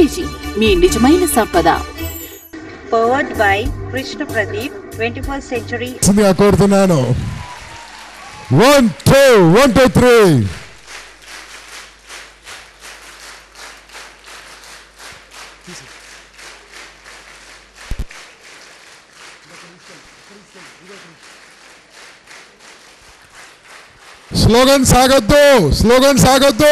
స్వామీజీ మీ నిజమైన సంపద powered by Krishna Pradeep, 21st century సిందిగా కోరుతున్నాను one two one two three slogan సాగొద్దు స్లోగన్ సాగొద్దు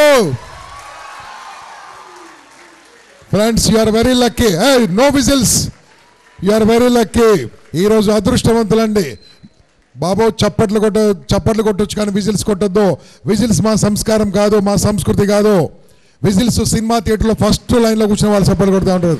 friends you are very lucky no whistles you are very lucky ఈరోజు అదృష్టవంతులండి బాబు చప్పట్లు కొట్ట చప్పట్లు కొట్టొచ్చు కానీ విజిల్స్ కొట్టొద్దు విజిల్స్ మా సంస్కారం కాదు మా సంస్కృతి కాదు విజిల్స్ సినిమా థియేటర్లో ఫస్ట్ లైన్లో కూర్చున్న వాళ్ళు చప్పట్లు కొడుతూ ఉంటారు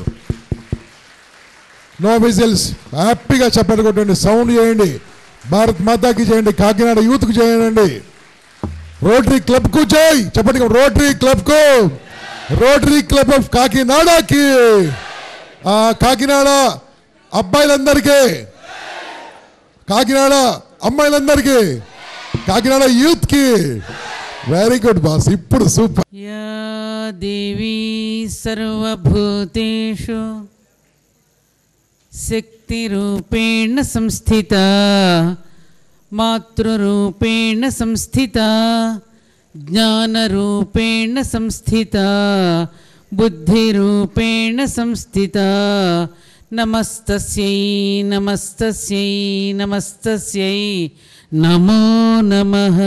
నో విజిల్స్ హ్యాపీగా చప్పట్లు కొట్టండి సౌండ్ చేయండి భారత్ మాతాకి చేయండి కాకినాడ యూత్కి చేయండి రోటరీ క్లబ్కు చేయి చెప్పండి రోటరీ క్లబ్కు రోటరీ క్లబ్ ఆఫ్ కాకినాడకి ఆ, కాకినాడ అబ్బాయిలందరికీ కాకినాడ అమ్మాయిలందరికీ కాకినాడ యూత్కి వెరీ గుడ్ బాస్ ఇప్పుడు సూపర్ या देवी सर्वभूतेषु शक्तिरूपेण संस्थिता मातृरूपेण संस्थिता ज्ञानरूपेण संस्थिता बुद्धिरूपेण संस्थिता नमस्तस्यै नमस्तस्यै नमस्तस्यै नमो नमः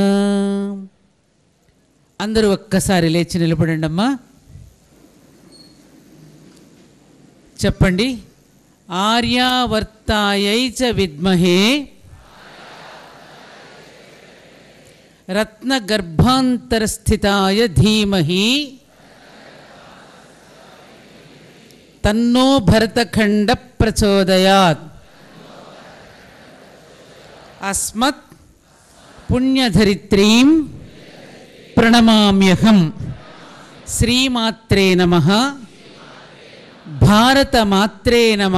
అందరూ ఒక్కసారి లేచి నిలబడండి అమ్మా చెప్పండి ఆర్యావర్తాయై చ విద్మహే రత్నగర్భాంతరస్థితాయ ధీమహి తన్నో భరతఖండ ప్రచోదయాత్ అస్మత్ పుణ్యధరిత్రీం ప్రణమామ్యహం శ్రీమాత్రే నమ భారతమాత్రే నమ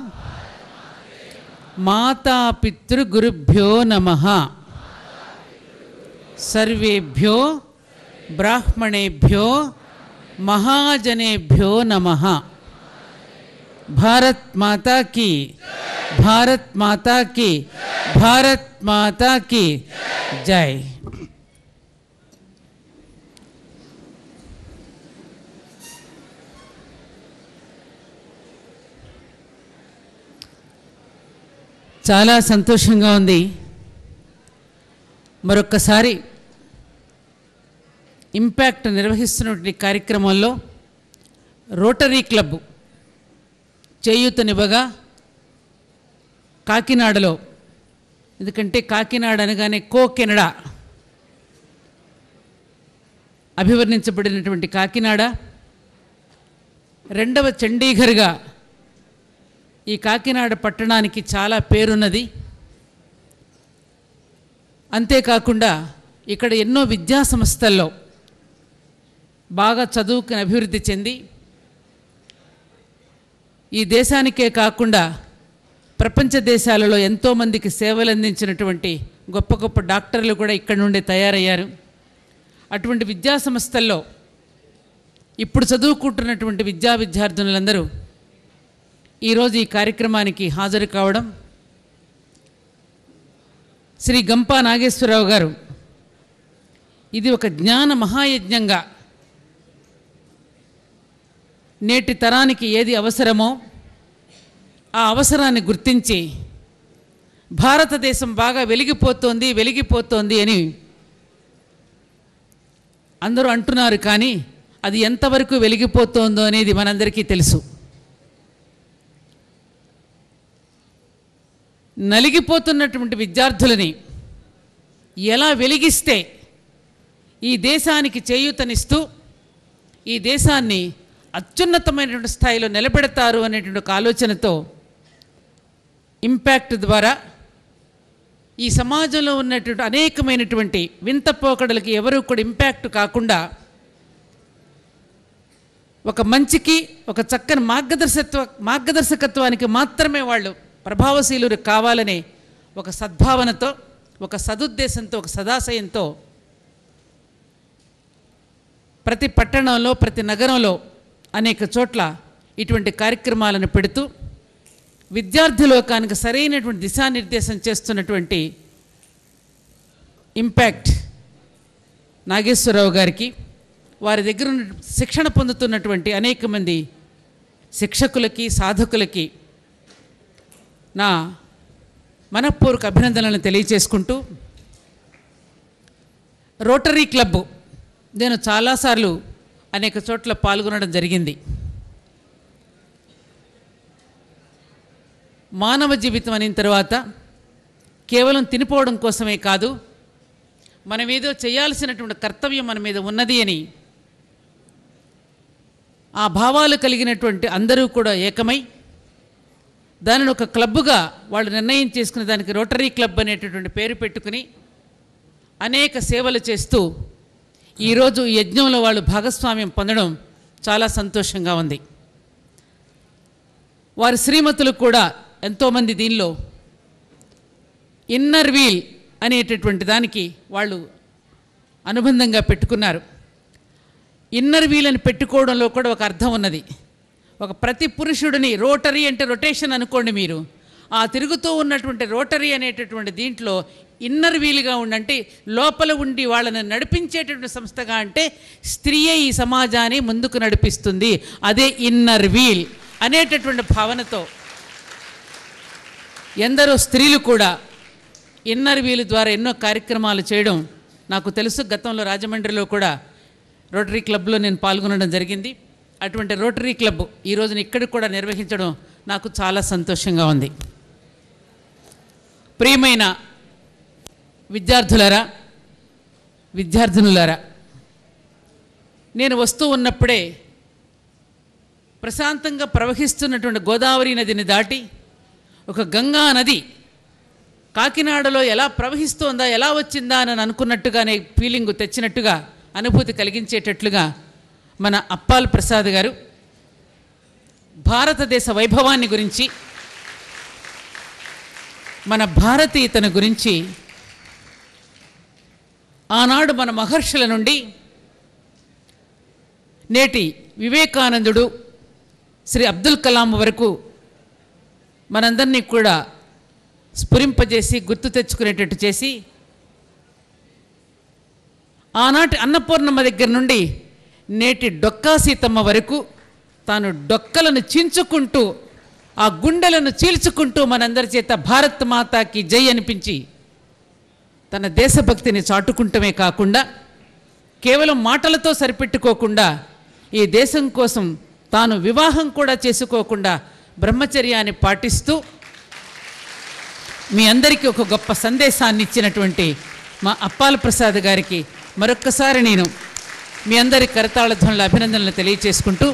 మాతాపితృగురుభ్యో నమ సర్వేభ్యో బ్రాహ్మణేభ్యో మహాజనేభ్యో నమ భారత్ మాతా కి భారత్ మాతా కి భారత్ మాతా కి జై చాలా సంతోషంగా ఉంది మరొక్కసారి ఇంపాక్ట్ నిర్వహిస్తున్నటువంటి కార్యక్రమంలో రోటరీ క్లబ్ చేయూతనివ్వగా కాకినాడలో ఎందుకంటే కాకినాడ అనగానే కో కెనడా అభివర్ణించబడినటువంటి కాకినాడ రెండవ చండీగర్గా ఈ కాకినాడ పట్టణానికి చాలా పేరున్నది అంతేకాకుండా ఇక్కడ ఎన్నో విద్యా సంస్థల్లో బాగా చదువుకుని అభివృద్ధి చెంది ఈ దేశానికే కాకుండా ప్రపంచ దేశాలలో ఎంతోమందికి సేవలు అందించినటువంటి గొప్ప గొప్ప డాక్టర్లు కూడా ఇక్కడ నుండి తయారయ్యారు అటువంటి విద్యా సంస్థల్లో ఇప్పుడు చదువుకుంటున్నటువంటి విద్యా విద్యార్థినులందరూ ఈరోజు ఈ కార్యక్రమానికి హాజరు కావడం శ్రీ గంపా నాగేశ్వరరావు గారు ఇది ఒక జ్ఞాన మహాయజ్ఞంగా నేటి తరానికి ఏది అవసరమో ఆ అవసరాన్ని గుర్తించి భారతదేశం బాగా వెలిగిపోతోంది వెలిగిపోతోంది అని అందరూ అంటున్నారు కానీ అది ఎంతవరకు వెలిగిపోతోందో అనేది మనందరికీ తెలుసు నలిగిపోతున్నటువంటి విద్యార్థులని ఎలా వెలిగిస్తే ఈ దేశానికి చేయూతనిస్తూ ఈ దేశాన్ని అత్యున్నతమైనటువంటి స్థాయిలో నిలబెడతారు అనేటువంటి ఒక ఆలోచనతో ఇంపాక్ట్ ద్వారా ఈ సమాజంలో ఉన్నటువంటి అనేకమైనటువంటి వింత పోకడలకి ఎవరూ కూడా ఇంపాక్ట్ కాకుండా ఒక మంచికి ఒక చక్కని మార్గదర్శత్వ మార్గదర్శకత్వానికి మాత్రమే వాళ్ళు ప్రభావశీలురు కావాలనే ఒక సద్భావనతో ఒక సదుద్దేశంతో ఒక సదాశయంతో ప్రతి పట్టణంలో ప్రతి నగరంలో అనేక చోట్ల ఇటువంటి కార్యక్రమాలను పెడుతూ విద్యార్థి లోకానికి సరైనటువంటి దిశానిర్దేశం చేస్తున్నటువంటి ఇంపాక్ట్ నాగేశ్వరరావు గారికి వారి దగ్గర ఉన్న శిక్షణ పొందుతున్నటువంటి అనేక మంది శిక్షకులకి సాధకులకి నా మనఃపూర్వక అభినందనలను తెలియచేసుకుంటూ రోటరీ క్లబ్ నేను చాలాసార్లు అనేక చోట్ల పాల్గొనడం జరిగింది మానవ జీవితం అయిన తర్వాత కేవలం తినిపోవడం కోసమే కాదు మనం ఏదో చేయాల్సినటువంటి కర్తవ్యం మన మీద ఉన్నది అని ఆ భావాలు కలిగినటువంటి అందరూ కూడా ఏకమై దానిని ఒక క్లబ్గా వాళ్ళు నిర్ణయం చేసుకునే దానికి రోటరీ క్లబ్ అనేటటువంటి పేరు పెట్టుకుని అనేక సేవలు చేస్తూ ఈరోజు ఈ యజ్ఞంలో వాళ్ళు భాగస్వామ్యం పొందడం చాలా సంతోషంగా ఉంది వారి శ్రీమతులు కూడా ఎంతోమంది దీనిలో ఇన్నర్ వీల్ అనేటటువంటి దానికి వాళ్ళు అనుబంధంగా పెట్టుకున్నారు ఇన్నర్ వీల్ అని పెట్టుకోవడంలో కూడా ఒక అర్థం ఉన్నది ఒక ప్రతి పురుషుడిని రోటరీ అంటే రొటేషన్ అనుకోండి మీరు ఆ తిరుగుతూ ఉన్నటువంటి రోటరీ అనేటటువంటి దీంట్లో ఇన్నర్ వీల్గా ఉండంటే లోపల ఉండి వాళ్ళని నడిపించేటటువంటి సంస్థగా అంటే స్త్రీయే ఈ సమాజాన్ని ముందుకు నడిపిస్తుంది అదే ఇన్నర్ వీల్ అనేటటువంటి భావనతో ఎందరో స్త్రీలు కూడా ఇన్నర్ వీల్ ద్వారా ఎన్నో కార్యక్రమాలు చేయడం నాకు తెలుసు గతంలో రాజమండ్రిలో కూడా రోటరీ క్లబ్లో నేను పాల్గొనడం జరిగింది అటువంటి రోటరీ క్లబ్ ఈ రోజున ఇక్కడ కూడా నిర్వహించడం నాకు చాలా సంతోషంగా ఉంది ప్రియమైన విద్యార్థులారా విద్యార్థినులారా నేను వస్తూ ఉన్నప్పుడే ప్రశాంతంగా ప్రవహిస్తున్నటువంటి గోదావరి నదిని దాటి ఒక గంగా నది కాకినాడలో ఎలా ప్రవహిస్తోందా ఎలా వచ్చిందా అని అనుకున్నట్టుగానే ఫీలింగ్ తెచ్చినట్టుగా అనుభూతి కలిగించేటట్లుగా మన అప్పాల్ ప్రసాద్ గారు భారతదేశ వైభవాన్ని గురించి మన భారతీయతను గురించి ఆనాడు మన మహర్షుల నుండి నేటి వివేకానందుడు శ్రీ అబ్దుల్ కలాం వరకు మనందరినీ కూడా స్ఫురింపజేసి గుర్తు తెచ్చుకునేటట్టు చేసి ఆనాటి అన్నపూర్ణమ్మ దగ్గర నుండి నేటి డొక్కా సీతమ్మ వరకు తాను డొక్కలను చించుకుంటూ ఆ గుండెలను చీల్చుకుంటూ మనందరి చేత భారత్ మాతాకి జై అనిపించి తన దేశభక్తిని చాటుకుంటమే కాకుండా కేవలం మాటలతో సరిపెట్టుకోకుండా ఈ దేశం కోసం తాను వివాహం కూడా చేసుకోకుండా బ్రహ్మచర్యాన్ని పాటిస్తూ మీ అందరికీ ఒక గొప్ప సందేశాన్ని ఇచ్చినటువంటి మా అప్పాల ప్రసాద్ గారికి మరొక్కసారి నేను మీ అందరి కరతాళ ధ్వనుల అభినందనలు తెలియచేసుకుంటూ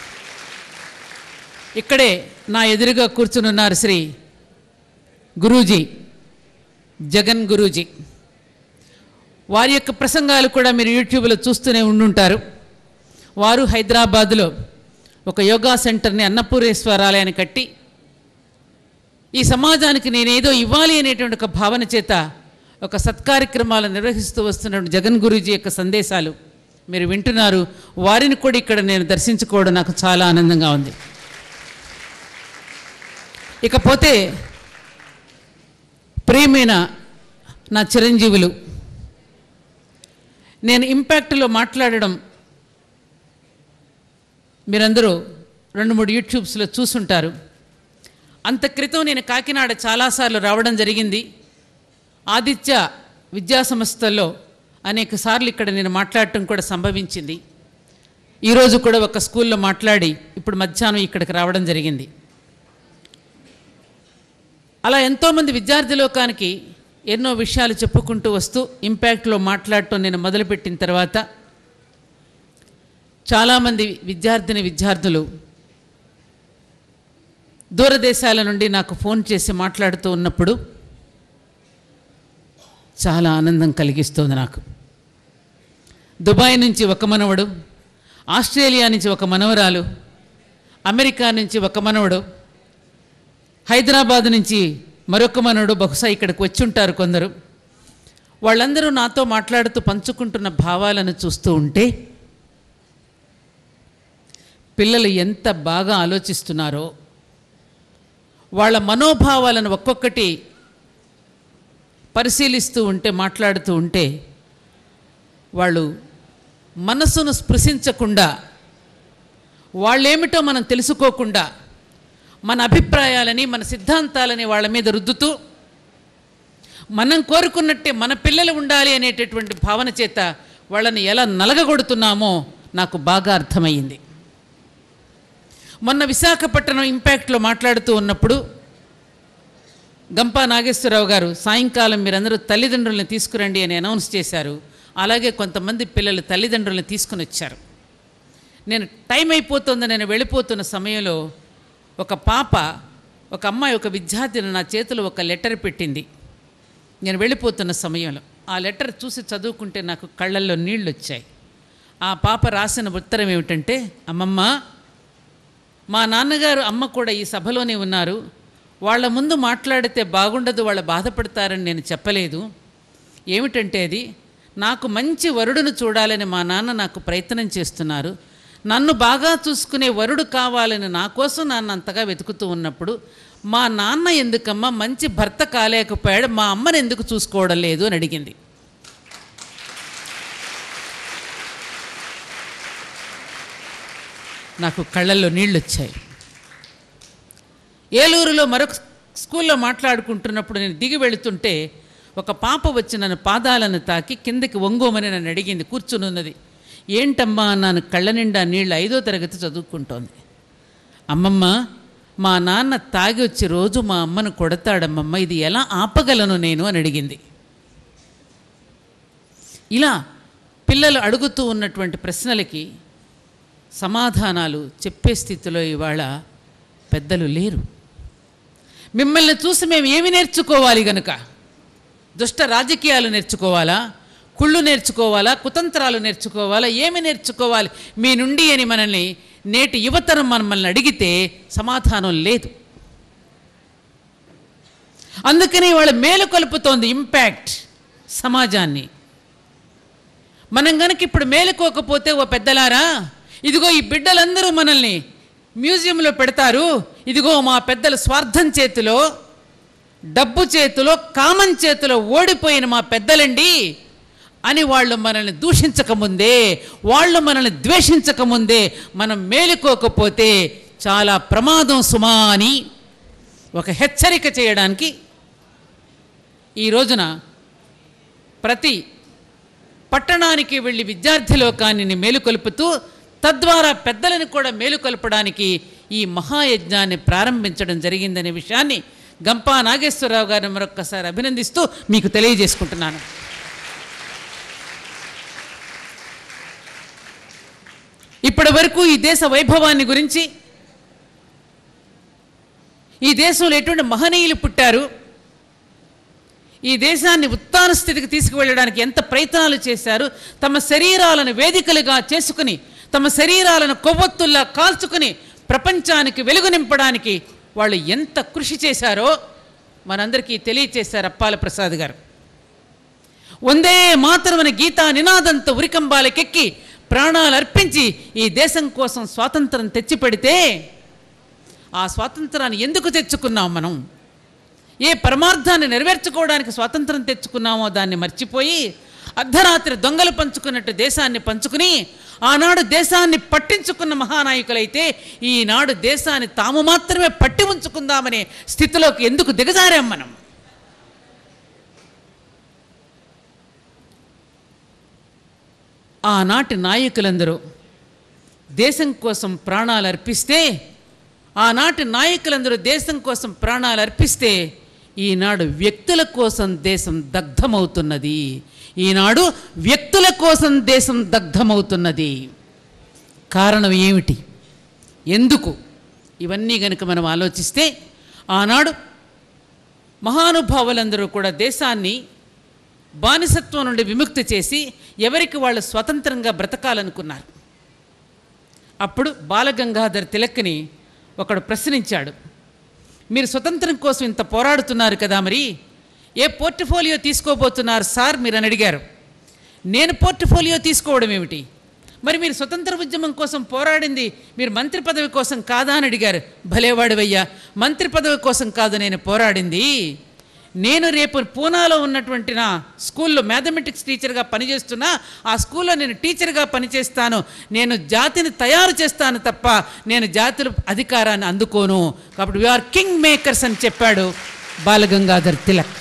ఇక్కడే నా ఎదురుగా కూర్చునున్నారు శ్రీ గురూజీ జగన్ గురూజీ వారి యొక్క ప్రసంగాలు కూడా మీరు యూట్యూబ్లో చూస్తూనే ఉండుంటారు వారు హైదరాబాదులో ఒక యోగా సెంటర్ని అన్నపూర్ణేశ్వరాలయాన్ని కట్టి ఈ సమాజానికి నేనేదో ఇవ్వాలి అనేటువంటి ఒక భావన చేత ఒక సత్కార్యక్రమాలు నిర్వహిస్తూ వస్తున్న జగన్ గురూజీ యొక్క సందేశాలు మీరు వింటున్నారు వారిని కూడా ఇక్కడ నేను దర్శించుకోవడం నాకు చాలా ఆనందంగా ఉంది ఇకపోతే ప్రియమైన నా చిరంజీవులు నేను ఇంపాక్ట్లో మాట్లాడడం మీరందరూ రెండు మూడు యూట్యూబ్స్లో చూసుంటారు అంత క్రితం నేను కాకినాడ చాలాసార్లు రావడం జరిగింది ఆదిత్య విద్యా సంస్థల్లో అనేక సార్లు ఇక్కడ నేను మాట్లాడటం కూడా సంభవించింది ఈరోజు కూడా ఒక స్కూల్లో మాట్లాడి ఇప్పుడు మధ్యాహ్నం ఇక్కడికి రావడం జరిగింది అలా ఎంతోమంది విద్యార్థి లోకానికి ఎన్నో విషయాలు చెప్పుకుంటూ వస్తూ ఇంపాక్ట్లో మాట్లాడటం నేను మొదలుపెట్టిన తర్వాత చాలామంది విద్యార్థిని విద్యార్థులు దూరదేశాల నుండి నాకు ఫోన్ చేసి మాట్లాడుతూ ఉన్నప్పుడు చాలా ఆనందం కలిగిస్తుంది నాకు దుబాయ్ నుంచి ఒక మనవడు ఆస్ట్రేలియా నుంచి ఒక మనవరాలు అమెరికా నుంచి ఒక మనవడు హైదరాబాద్ నుంచి మరొక మనవడు బహుశా ఇక్కడికి వచ్చి ఉంటారు కొందరు వాళ్ళందరూ నాతో మాట్లాడుతూ పంచుకుంటున్న భావాలను చూస్తూ ఉంటే పిల్లలు ఎంత బాగా ఆలోచిస్తున్నారో వాళ్ళ మనోభావాలను ఒక్కొక్కటి పరిశీలిస్తూ ఉంటే మాట్లాడుతూ ఉంటే వాళ్ళు మనసును స్పృశించకుండా వాళ్ళేమిటో మనం తెలుసుకోకుండా మన అభిప్రాయాలని మన సిద్ధాంతాలని వాళ్ళ మీద రుద్దుతూ మనం కోరుకున్నట్టే మన పిల్లలు ఉండాలి అనేటటువంటి భావన చేత వాళ్ళని ఎలా నలగగొడుతున్నామో నాకు బాగా అర్థమయ్యింది మొన్న విశాఖపట్నం ఇంపాక్ట్లో మాట్లాడుతూ ఉన్నప్పుడు గంపా నాగేశ్వరరావు గారు సాయంకాలం మీరందరూ తల్లిదండ్రులను తీసుకురండి అని అనౌన్స్ చేశారు అలాగే కొంతమంది పిల్లలు తల్లిదండ్రులను తీసుకుని వచ్చారు నేను టైం అయిపోతుంది నేను వెళ్ళిపోతున్న సమయంలో ఒక పాప ఒక అమ్మాయి ఒక విద్యార్థిని నా చేతిలో ఒక లెటర్ పెట్టింది నేను వెళ్ళిపోతున్న సమయంలో ఆ లెటర్ చూసి చదువుకుంటే నాకు కళ్ళల్లో నీళ్ళు వచ్చాయి ఆ పాప రాసిన ఉత్తరం ఏమిటంటే అమ్మమ్మ మా నాన్నగారు అమ్మ కూడా ఈ సభలోనే ఉన్నారు వాళ్ళ ముందు మాట్లాడితే బాగుండదు వాళ్ళు బాధపడతారని నేను చెప్పలేదు ఏమిటంటే అది నాకు మంచి వరుడును చూడాలని మా నాన్న నాకు ప్రయత్నం చేస్తున్నారు నన్ను బాగా చూసుకునే వరుడు కావాలని నా కోసం నాన్న అంతగా వెతుకుతూ ఉన్నప్పుడు మా నాన్న ఎందుకమ్మా మంచి భర్త కాలేకపోయాడు మా అమ్మని ఎందుకు చూసుకోవడం లేదు అని అడిగింది నాకు కళ్ళల్లో నీళ్ళు వచ్చాయి ఏలూరులో మరొక స్కూల్లో మాట్లాడుకుంటున్నప్పుడు నేను దిగి వెళుతుంటే ఒక పాప వచ్చి నన్ను పాదాలను తాకి కిందకి వంగోమని నన్ను అడిగింది కూర్చుని ఉన్నది ఏంటమ్మా అన్నాను కళ్ళ నిండా నీళ్ళు ఐదో తరగతి చదువుకుంటోంది అమ్మమ్మ మా నాన్న తాగి వచ్చి రోజు మా అమ్మను కొడతాడమ్మమ్మ ఇది ఎలా ఆపగలను నేను అని అడిగింది ఇలా పిల్లలు అడుగుతూ ఉన్నటువంటి ప్రశ్నలకి సమాధానాలు చెప్పే స్థితిలో ఇవాళ పెద్దలు లేరు మిమ్మల్ని చూసి మేము ఏమి నేర్చుకోవాలి గనుక దుష్ట రాజకీయాలు నేర్చుకోవాలా కుళ్ళు నేర్చుకోవాలా కుతంత్రాలు నేర్చుకోవాలా ఏమి నేర్చుకోవాలి మీ నుండి అని మనల్ని నేటి యువతరం మనల్ని అడిగితే సమాధానం లేదు అందుకని వాళ్ళ మేలు కలుపుతోంది ఇంపాక్ట్ సమాజాన్ని మనం గనక ఇప్పుడు మేలుకోకపోతే ఓ పెద్దలారా ఇదిగో ఈ బిడ్డలందరూ మనల్ని మ్యూజియంలో పెడతారు ఇదిగో మా పెద్దల స్వార్థం చేతిలో డబ్బు చేతిలో కామం చేతిలో ఓడిపోయిన మా పెద్దలండి అని వాళ్ళు మనల్ని దూషించకముందే వాళ్ళు మనల్ని ద్వేషించకముందే మనం మేలుకోకపోతే చాలా ప్రమాదం సుమా అని ఒక హెచ్చరిక చేయడానికి ఈ రోజున ప్రతి పట్టణానికి వెళ్ళి విద్యార్థి లోకాన్ని మేలుకొల్పుతూ తద్వారా పెద్దలను కూడా మేలుకొల్పడానికి ఈ మహాయజ్ఞాన్ని ప్రారంభించడం జరిగిందనే విషయాన్ని గంపా నాగేశ్వరరావు గారిని మరొక్కసారి అభినందిస్తూ మీకు తెలియజేసుకుంటున్నాను ఇప్పటి వరకు ఈ దేశ వైభవాన్ని గురించి ఈ దేశంలో ఎటువంటి మహనీయులు పుట్టారు ఈ దేశాన్ని ఉత్తాన స్థితికి తీసుకువెళ్ళడానికి ఎంత ప్రయత్నాలు చేశారు తమ శరీరాలను వేదికలుగా చేసుకుని తమ శరీరాలను కొవ్వొత్తుల్లా కాల్చుకుని ప్రపంచానికి వెలుగు నింపడానికి వాళ్ళు ఎంత కృషి చేశారో మనందరికీ తెలియచేశారు అప్పాల ప్రసాద్ గారు వందే మాతరమని గీతా నినాదంతో ఉరికంబాలకెక్కి ప్రాణాలు అర్పించి ఈ దేశం కోసం స్వాతంత్రం తెచ్చిపెడితే ఆ స్వాతంత్రాన్ని ఎందుకు తెచ్చుకున్నాం మనం ఏ పరమార్థాన్ని నెరవేర్చుకోవడానికి స్వాతంత్రం తెచ్చుకున్నామో దాన్ని మర్చిపోయి అర్ధరాత్రి దొంగలు పంచుకున్నట్టు దేశాన్ని పంచుకుని ఆనాడు దేశాన్ని పట్టించుకున్న మహానాయకులైతే ఈనాడు దేశాన్ని తాము మాత్రమే పట్టి ఉంచుకుందామనే స్థితిలోకి ఎందుకు దిగజారాం మనం ఆనాటి నాయకులందరూ దేశం కోసం ప్రాణాలు అర్పిస్తే ఆనాటి నాయకులందరూ దేశం కోసం ప్రాణాలు అర్పిస్తే ఈనాడు వ్యక్తుల కోసం దేశం దగ్ధమవుతున్నది ఈనాడు వ్యక్తుల కోసం దేశం దగ్ధమవుతున్నది కారణం ఏమిటి ఎందుకు ఇవన్నీ గనుక మనం ఆలోచిస్తే ఆనాడు మహానుభావులందరూ కూడా దేశాన్ని బానిసత్వం నుండి విముక్తి చేసి ఎవరికి వాళ్ళు స్వతంత్రంగా బ్రతకాలనుకున్నారు అప్పుడు బాలగంగాధర్ తిలక్ని ఒకడు ప్రశ్నించాడు మీరు స్వతంత్రం కోసం ఇంత పోరాడుతున్నారు కదా మరి ఏ పోర్ట్ఫోలియో తీసుకోబోతున్నారు సార్ మీరు అని అడిగారు నేను పోర్ట్ఫోలియో తీసుకోవడం ఏమిటి మరి మీరు స్వతంత్ర ఉద్యమం కోసం పోరాడింది మీరు మంత్రి పదవి కోసం కాదా అని అడిగారు భలేవాడివయ్యా మంత్రి పదవి కోసం కాదు నేను పోరాడింది నేను రేపు పూనాలో ఉన్నటువంటి నా స్కూల్లో మ్యాథమెటిక్స్ టీచర్గా పనిచేస్తున్నా ఆ స్కూల్లో నేను టీచర్గా పనిచేస్తాను నేను జాతిని తయారు చేస్తాను తప్ప నేను జాతుల అధికారాన్ని అందుకోను కాబట్టి వీఆర్ కింగ్ మేకర్స్ అని చెప్పాడు బాలగంగాధర్ తిలక్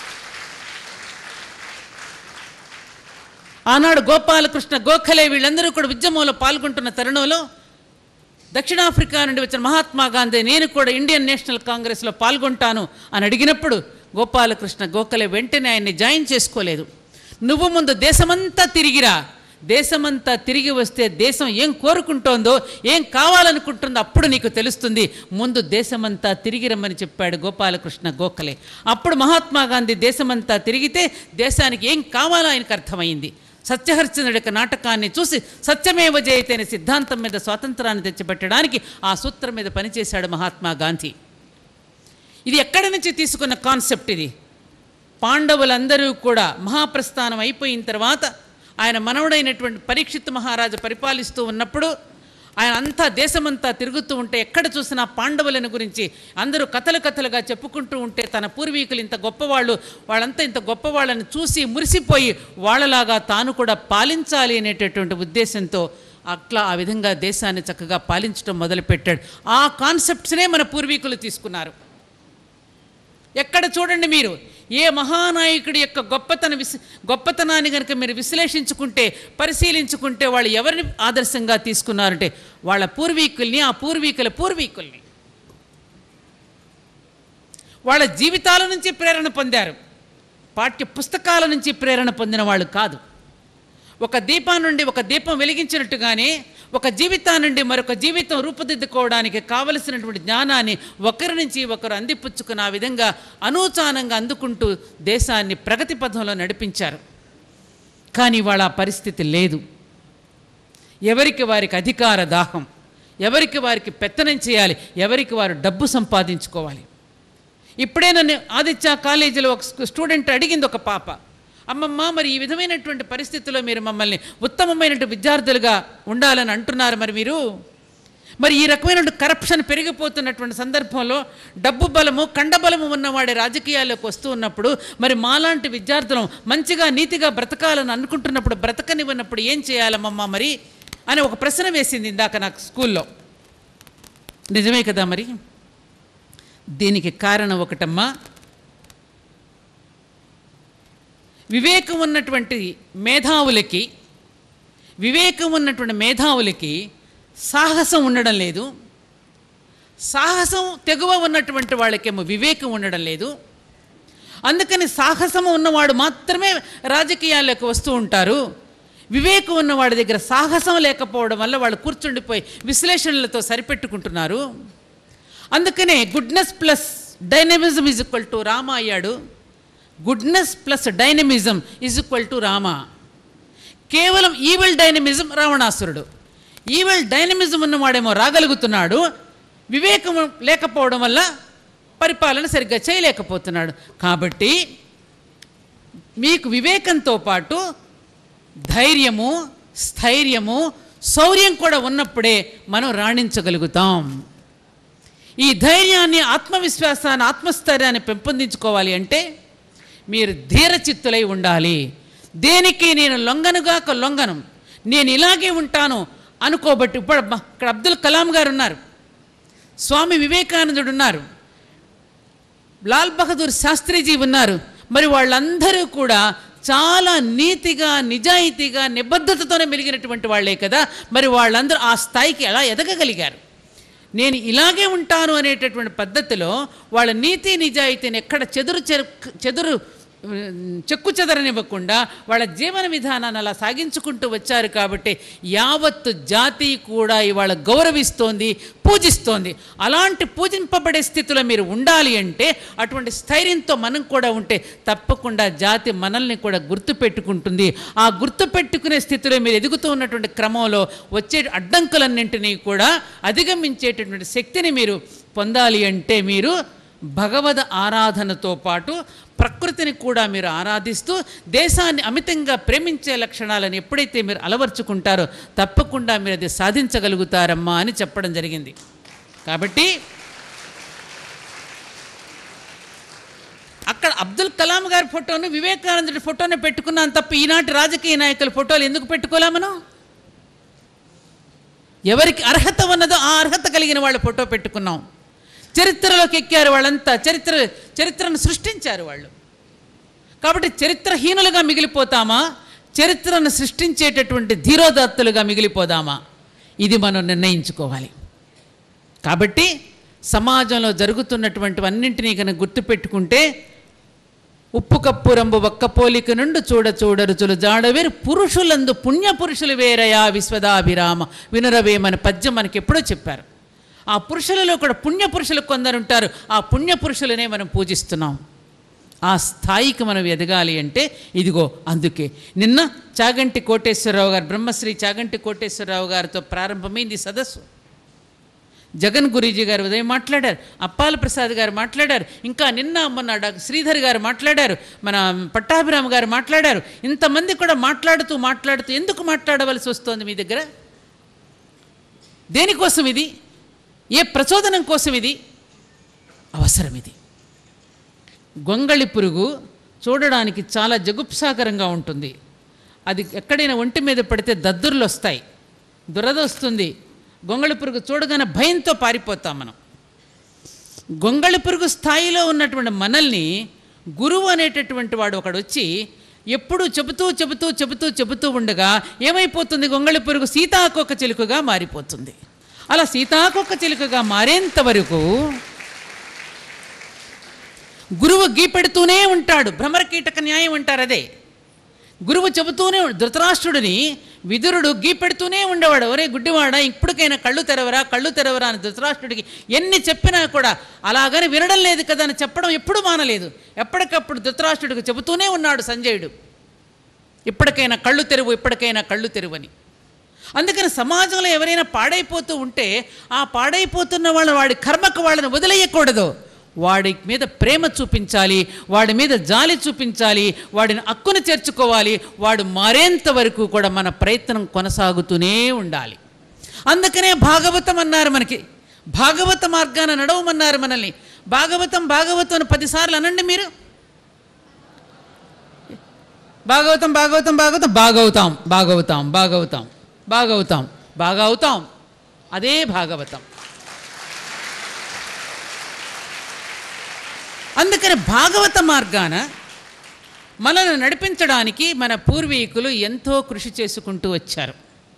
ఆనాడు గోపాలకృష్ణ గోఖలే వీళ్ళందరూ కూడా ఉద్యమంలో పాల్గొంటున్న తరుణంలో దక్షిణాఫ్రికా నుండి వచ్చిన మహాత్మా గాంధీ నేను కూడా ఇండియన్ నేషనల్ కాంగ్రెస్లో పాల్గొంటాను అని అడిగినప్పుడు గోపాలకృష్ణ గోఖలే వెంటనే ఆయన్ని జాయిన్ చేసుకోలేదు నువ్వు ముందు దేశమంతా తిరిగిరా దేశమంతా తిరిగి వస్తే దేశం ఏం కోరుకుంటోందో ఏం కావాలనుకుంటుందో అప్పుడు నీకు తెలుస్తుంది ముందు దేశమంతా తిరిగి రమ్మని చెప్పాడు గోపాలకృష్ణ గోఖలే అప్పుడు మహాత్మా గాంధీ దేశమంతా తిరిగితే దేశానికి ఏం కావాలో ఆయనకు అర్థమైంది సత్యహరిశ్చంద్రుడి యొక్క నాటకాన్ని చూసి సత్యమేవ జయతే అనే సిద్ధాంతం మీద స్వాతంత్రాన్ని తెచ్చిపెట్టడానికి ఆ సూత్రం మీద పనిచేశాడు మహాత్మా గాంధీ ఇది ఎక్కడి నుంచి తీసుకున్న కాన్సెప్ట్ ఇది పాండవులందరూ కూడా మహాప్రస్థానం అయిపోయిన తర్వాత ఆయన మనవడైనటువంటి పరీక్షిత్ మహారాజు పరిపాలిస్తూ ఉన్నప్పుడు ఆయన అంతా దేశమంతా తిరుగుతూ ఉంటే ఎక్కడ చూసినా పాండవులను గురించి అందరూ కథలు కథలుగా చెప్పుకుంటూ ఉంటే తన పూర్వీకులు ఇంత గొప్పవాళ్ళు వాళ్ళంతా ఇంత గొప్పవాళ్ళని చూసి మురిసిపోయి వాళ్ళలాగా తాను కూడా పాలించాలి అనేటటువంటి ఉద్దేశంతో అట్లా ఆ విధంగా దేశాన్ని చక్కగా పాలించడం మొదలుపెట్టాడు ఆ కాన్సెప్ట్స్నే మన పూర్వీకులు తీసుకున్నారు ఎక్కడ చూడండి మీరు ఏ మహానాయకుడి యొక్క గొప్పతన విస్ గొప్పతనాన్ని కనుక మీరు విశ్లేషించుకుంటే పరిశీలించుకుంటే వాళ్ళు ఎవరిని ఆదర్శంగా తీసుకున్నారంటే వాళ్ళ పూర్వీకుల్ని ఆ పూర్వీకుల పూర్వీకుల్ని వాళ్ళ జీవితాల నుంచి ప్రేరణ పొందారు పాఠ్య పుస్తకాల నుంచి ప్రేరణ పొందిన వాళ్ళు కాదు ఒక దీపం నుండి ఒక దీపం వెలిగించినట్టుగానే ఒక జీవితాన్ని నుండి మరొక జీవితం రూపుదిద్దుకోవడానికి కావలసినటువంటి జ్ఞానాన్ని ఒకరి నుంచి ఒకరు అందిపుచ్చుకున్న ఆ విధంగా అనూచానంగా అందుకుంటూ దేశాన్ని ప్రగతి పథంలో నడిపించారు కానీ వాళ్ళ ఆ పరిస్థితి లేదు ఎవరికి వారికి అధికార దాహం ఎవరికి వారికి పెత్తనం చేయాలి ఎవరికి వారు డబ్బు సంపాదించుకోవాలి ఇప్పుడే నన్ను ఆదిత్య కాలేజీలో ఒక స్టూ- స్టూడెంట్ అడిగింది ఒక పాప అమ్మమ్మ మరి ఈ విధమైనటువంటి పరిస్థితుల్లో మీరు మమ్మల్ని ఉత్తమమైనటువంటి విద్యార్థులుగా ఉండాలని అంటున్నారు మరి మీరు మరి ఈ రకమైనటువంటి కరప్షన్ పెరిగిపోతున్నటువంటి సందర్భంలో డబ్బు బలము కండబలము ఉన్నవాడే రాజకీయాల్లోకి వస్తూ ఉన్నప్పుడు మరి మాలాంటి విద్యార్థులం మంచిగా నీతిగా బ్రతకాలని అనుకుంటున్నప్పుడు బ్రతకనివ్వనప్పుడు ఏం చేయాలమ్మమ్మ మరి అని ఒక ప్రశ్న వేసింది ఇందాక నాకు స్కూల్లో నిజమే కదా మరి దీనికి కారణం ఒకటమ్మా వివేకం ఉన్నటువంటి మేధావులకి వివేకం ఉన్నటువంటి మేధావులకి సాహసం ఉండడం లేదు సాహసం తెగువ ఉన్నటువంటి వాళ్ళకేమో వివేకం ఉండడం లేదు అందుకని సాహసము ఉన్నవాడు మాత్రమే రాజకీయాల్లోకి వస్తూ ఉంటారు వివేకం ఉన్నవాడి దగ్గర సాహసం లేకపోవడం వల్ల వాళ్ళు కూర్చుండిపోయి విశ్లేషణలతో సరిపెట్టుకుంటున్నారు అందుకనే goodness plus dynamism is equal to Rama అయ్యాడు goodness plus dynamism is equal to Rama కేవలం ఈవిల్ డైనమిజం రావణాసురుడు ఈవిల్ డైనమిజం ఉన్నవాడేమో రాగలుగుతున్నాడు వివేకం లేకపోవడం వల్ల పరిపాలన సరిగ్గా చేయలేకపోతున్నాడు కాబట్టి మీకు వివేకంతో పాటు ధైర్యము స్థైర్యము శౌర్యం కూడా ఉన్నప్పుడే మనం రాణించగలుగుతాం ఈ ధైర్యాన్ని ఆత్మవిశ్వాసాన్ని ఆత్మస్థైర్యాన్ని పెంపొందించుకోవాలి అంటే మీరు ధీరచిత్తులై ఉండాలి దేనికి నేను లొంగనుగాక లొంగను నేను ఇలాగే ఉంటాను అనుకోబట్టి ఇప్పుడు అబ్బా, ఇక్కడ అబ్దుల్ కలాం గారు ఉన్నారు స్వామి వివేకానందుడు ఉన్నారు లాల్ బహదూర్ శాస్త్రిజీ ఉన్నారు మరి వాళ్ళందరూ కూడా చాలా నీతిగా నిజాయితీగా నిబద్ధతతోనే మెలిగినటువంటి వాళ్ళే కదా మరి వాళ్ళందరూ ఆ స్థాయికి ఎలా ఎదగగలిగారు నేను ఇలాగే ఉంటాను అనేటటువంటి పద్ధతిలో వాళ్ళ నీతి నిజాయితీని ఎక్కడ చెదురు చెరుకు చెదురు ఉమ్, చెక్కు చెదరనివ్వకుండా వాళ్ళ జీవన విధానాన్ని అలా సాగించుకుంటూ వచ్చారు కాబట్టి యావత్తు జాతి కూడా ఇవాళ గౌరవిస్తోంది పూజిస్తోంది అలాంటి పూజింపబడే స్థితిలో మీరు ఉండాలి అంటే అటువంటి స్థైర్యంతో మనం కూడా ఉంటే తప్పకుండా జాతి మనల్ని కూడా గుర్తుపెట్టుకుంటుంది ఆ గుర్తుపెట్టుకునే స్థితిలో మీరు ఎదుగుతూ ఉన్నటువంటి క్రమంలో వచ్చే అడ్డంకులన్నింటినీ కూడా అధిగమించేటటువంటి శక్తిని మీరు పొందాలి అంటే మీరు భగవద్ ఆరాధనతో పాటు ప్రకృతిని కూడా మీరు ఆరాధిస్తూ దేశాన్ని అమితంగా ప్రేమించే లక్షణాలను ఎప్పుడైతే మీరు అలవర్చుకుంటారో తప్పకుండా మీరు అది సాధించగలుగుతారమ్మా అని చెప్పడం జరిగింది కాబట్టి అక్కడ అబ్దుల్ కలాం గారి ఫోటోను వివేకానందుడి ఫోటోను పెట్టుకున్నాను తప్ప ఈనాటి రాజకీయ నాయకుల ఫోటోలు ఎందుకు పెట్టుకోలే మనం ఎవరికి అర్హత ఉన్నదో ఆ అర్హత కలిగిన వాళ్ళ ఫోటో పెట్టుకున్నాం చరిత్రలోకి ఎక్కారు వాళ్ళంతా చరిత్ర చరిత్రను సృష్టించారు వాళ్ళు కాబట్టి చరిత్రహీనులుగా మిగిలిపోతామా చరిత్రను సృష్టించేటటువంటి ధీరోదత్తులుగా మిగిలిపోదామా ఇది మనం నిర్ణయించుకోవాలి కాబట్టి సమాజంలో జరుగుతున్నటువంటివన్నింటినీ కనుక గుర్తుపెట్టుకుంటే ఉప్పు కప్పు రంబు ఒక్క పోలిక నుండి చూడ చూడరుచులు జాడవేరు పురుషులందు పుణ్య పురుషులు వేరయా విశ్వదాభిరామ వినురవేమని పద్యం మనకి ఎప్పుడో చెప్పారు ఆ పురుషులలో కూడా పుణ్య పురుషులు కొందరు ఉంటారు ఆ పుణ్య పురుషులనే మనం పూజిస్తున్నాం ఆ స్థాయికి మనం ఎదగాలి అంటే ఇదిగో అందుకే నిన్న చాగంటి కోటేశ్వరరావు గారు బ్రహ్మశ్రీ చాగంటి కోటేశ్వరరావు గారితో ప్రారంభమైంది ఈ సదస్సు జగన్ గురూజీ గారు ఉదయం మాట్లాడారు అప్పాల ప్రసాద్ గారు మాట్లాడారు ఇంకా నిన్న మొన్న డాక్టర్ శ్రీధర్ గారు మాట్లాడారు మన పట్టాభిరామ్ గారు మాట్లాడారు ఇంతమంది కూడా మాట్లాడుతూ మాట్లాడుతూ ఎందుకు మాట్లాడవలసి వస్తోంది మీ దగ్గర దేనికోసం ఇది ఏ ప్రచోదనం కోసం ఇది అవసరం ఇది గొంగళి పురుగు చూడడానికి చాలా జగుప్సాకరంగా ఉంటుంది అది ఎక్కడైనా ఒంటి మీద పడితే దద్దుర్లు వస్తాయి దురద వస్తుంది గొంగళి పురుగు చూడగానే భయంతో పారిపోతాం మనం గొంగళి పురుగు స్థాయిలో ఉన్నటువంటి మనల్ని గురువు అనేటటువంటి వాడు ఒకడు వచ్చి ఎప్పుడు చెబుతూ చెబుతూ చెబుతూ చెబుతూ ఉండగా ఏమైపోతుంది గొంగళి పురుగు సీతాకొక చిలుకగా మారిపోతుంది అలా సీతాకొక చిలుకగా మారేంత వరకు గురువు గీపెడుతూనే ఉంటాడు భ్రమరకీటక న్యాయం అంటారు అదే గురువు చెబుతూనే ఉం- ధృతరాష్ట్రుడిని విదురుడు గీపెడుతూనే ఉండేవాడు ఒరే గుడ్డివాడ ఇప్పటికైనా కళ్ళు తెరవరా కళ్ళు తెరవరా అని ధృతరాష్ట్రుడికి ఎన్ని చెప్పినా కూడా అలాగని వినడం లేదు కదా అని చెప్పడం ఎప్పుడు మానలేదు ఎప్పటికప్పుడు ధృతరాష్ట్రుడికి చెబుతూనే ఉన్నాడు సంజయుడు ఇప్పటికైనా కళ్ళు తెరువు ఇప్పటికైనా కళ్ళు తెరువని అందుకని సమాజంలో ఎవరైనా పాడైపోతూ ఉంటే ఆ పాడైపోతున్న వాళ్ళని వాడి కర్మకు వాళ్ళని వదిలేయకూడదు వాడి మీద ప్రేమ చూపించాలి వాడి మీద జాలి చూపించాలి వాడిని అక్కున చేర్చుకోవాలి వాడు మారేంత వరకు కూడా మన ప్రయత్నం కొనసాగుతూనే ఉండాలి అందుకనే భాగవతం అన్నారు మనకి భాగవత మార్గాన నడవమన్నారు మనల్ని భాగవతం భాగవతం అని పదిసార్లు అనండి మీరు భాగవతం భాగవతం భాగవతం బాగవుతాం బాగవుతాం బాగవుతాం బాగవుతాం బాగవుతాం అదే భాగవతం అందుకని భాగవత మార్గాన మనల్ని నడిపించడానికి మన పూర్వీకులు ఎంతో కృషి చేసుకుంటూ వచ్చారు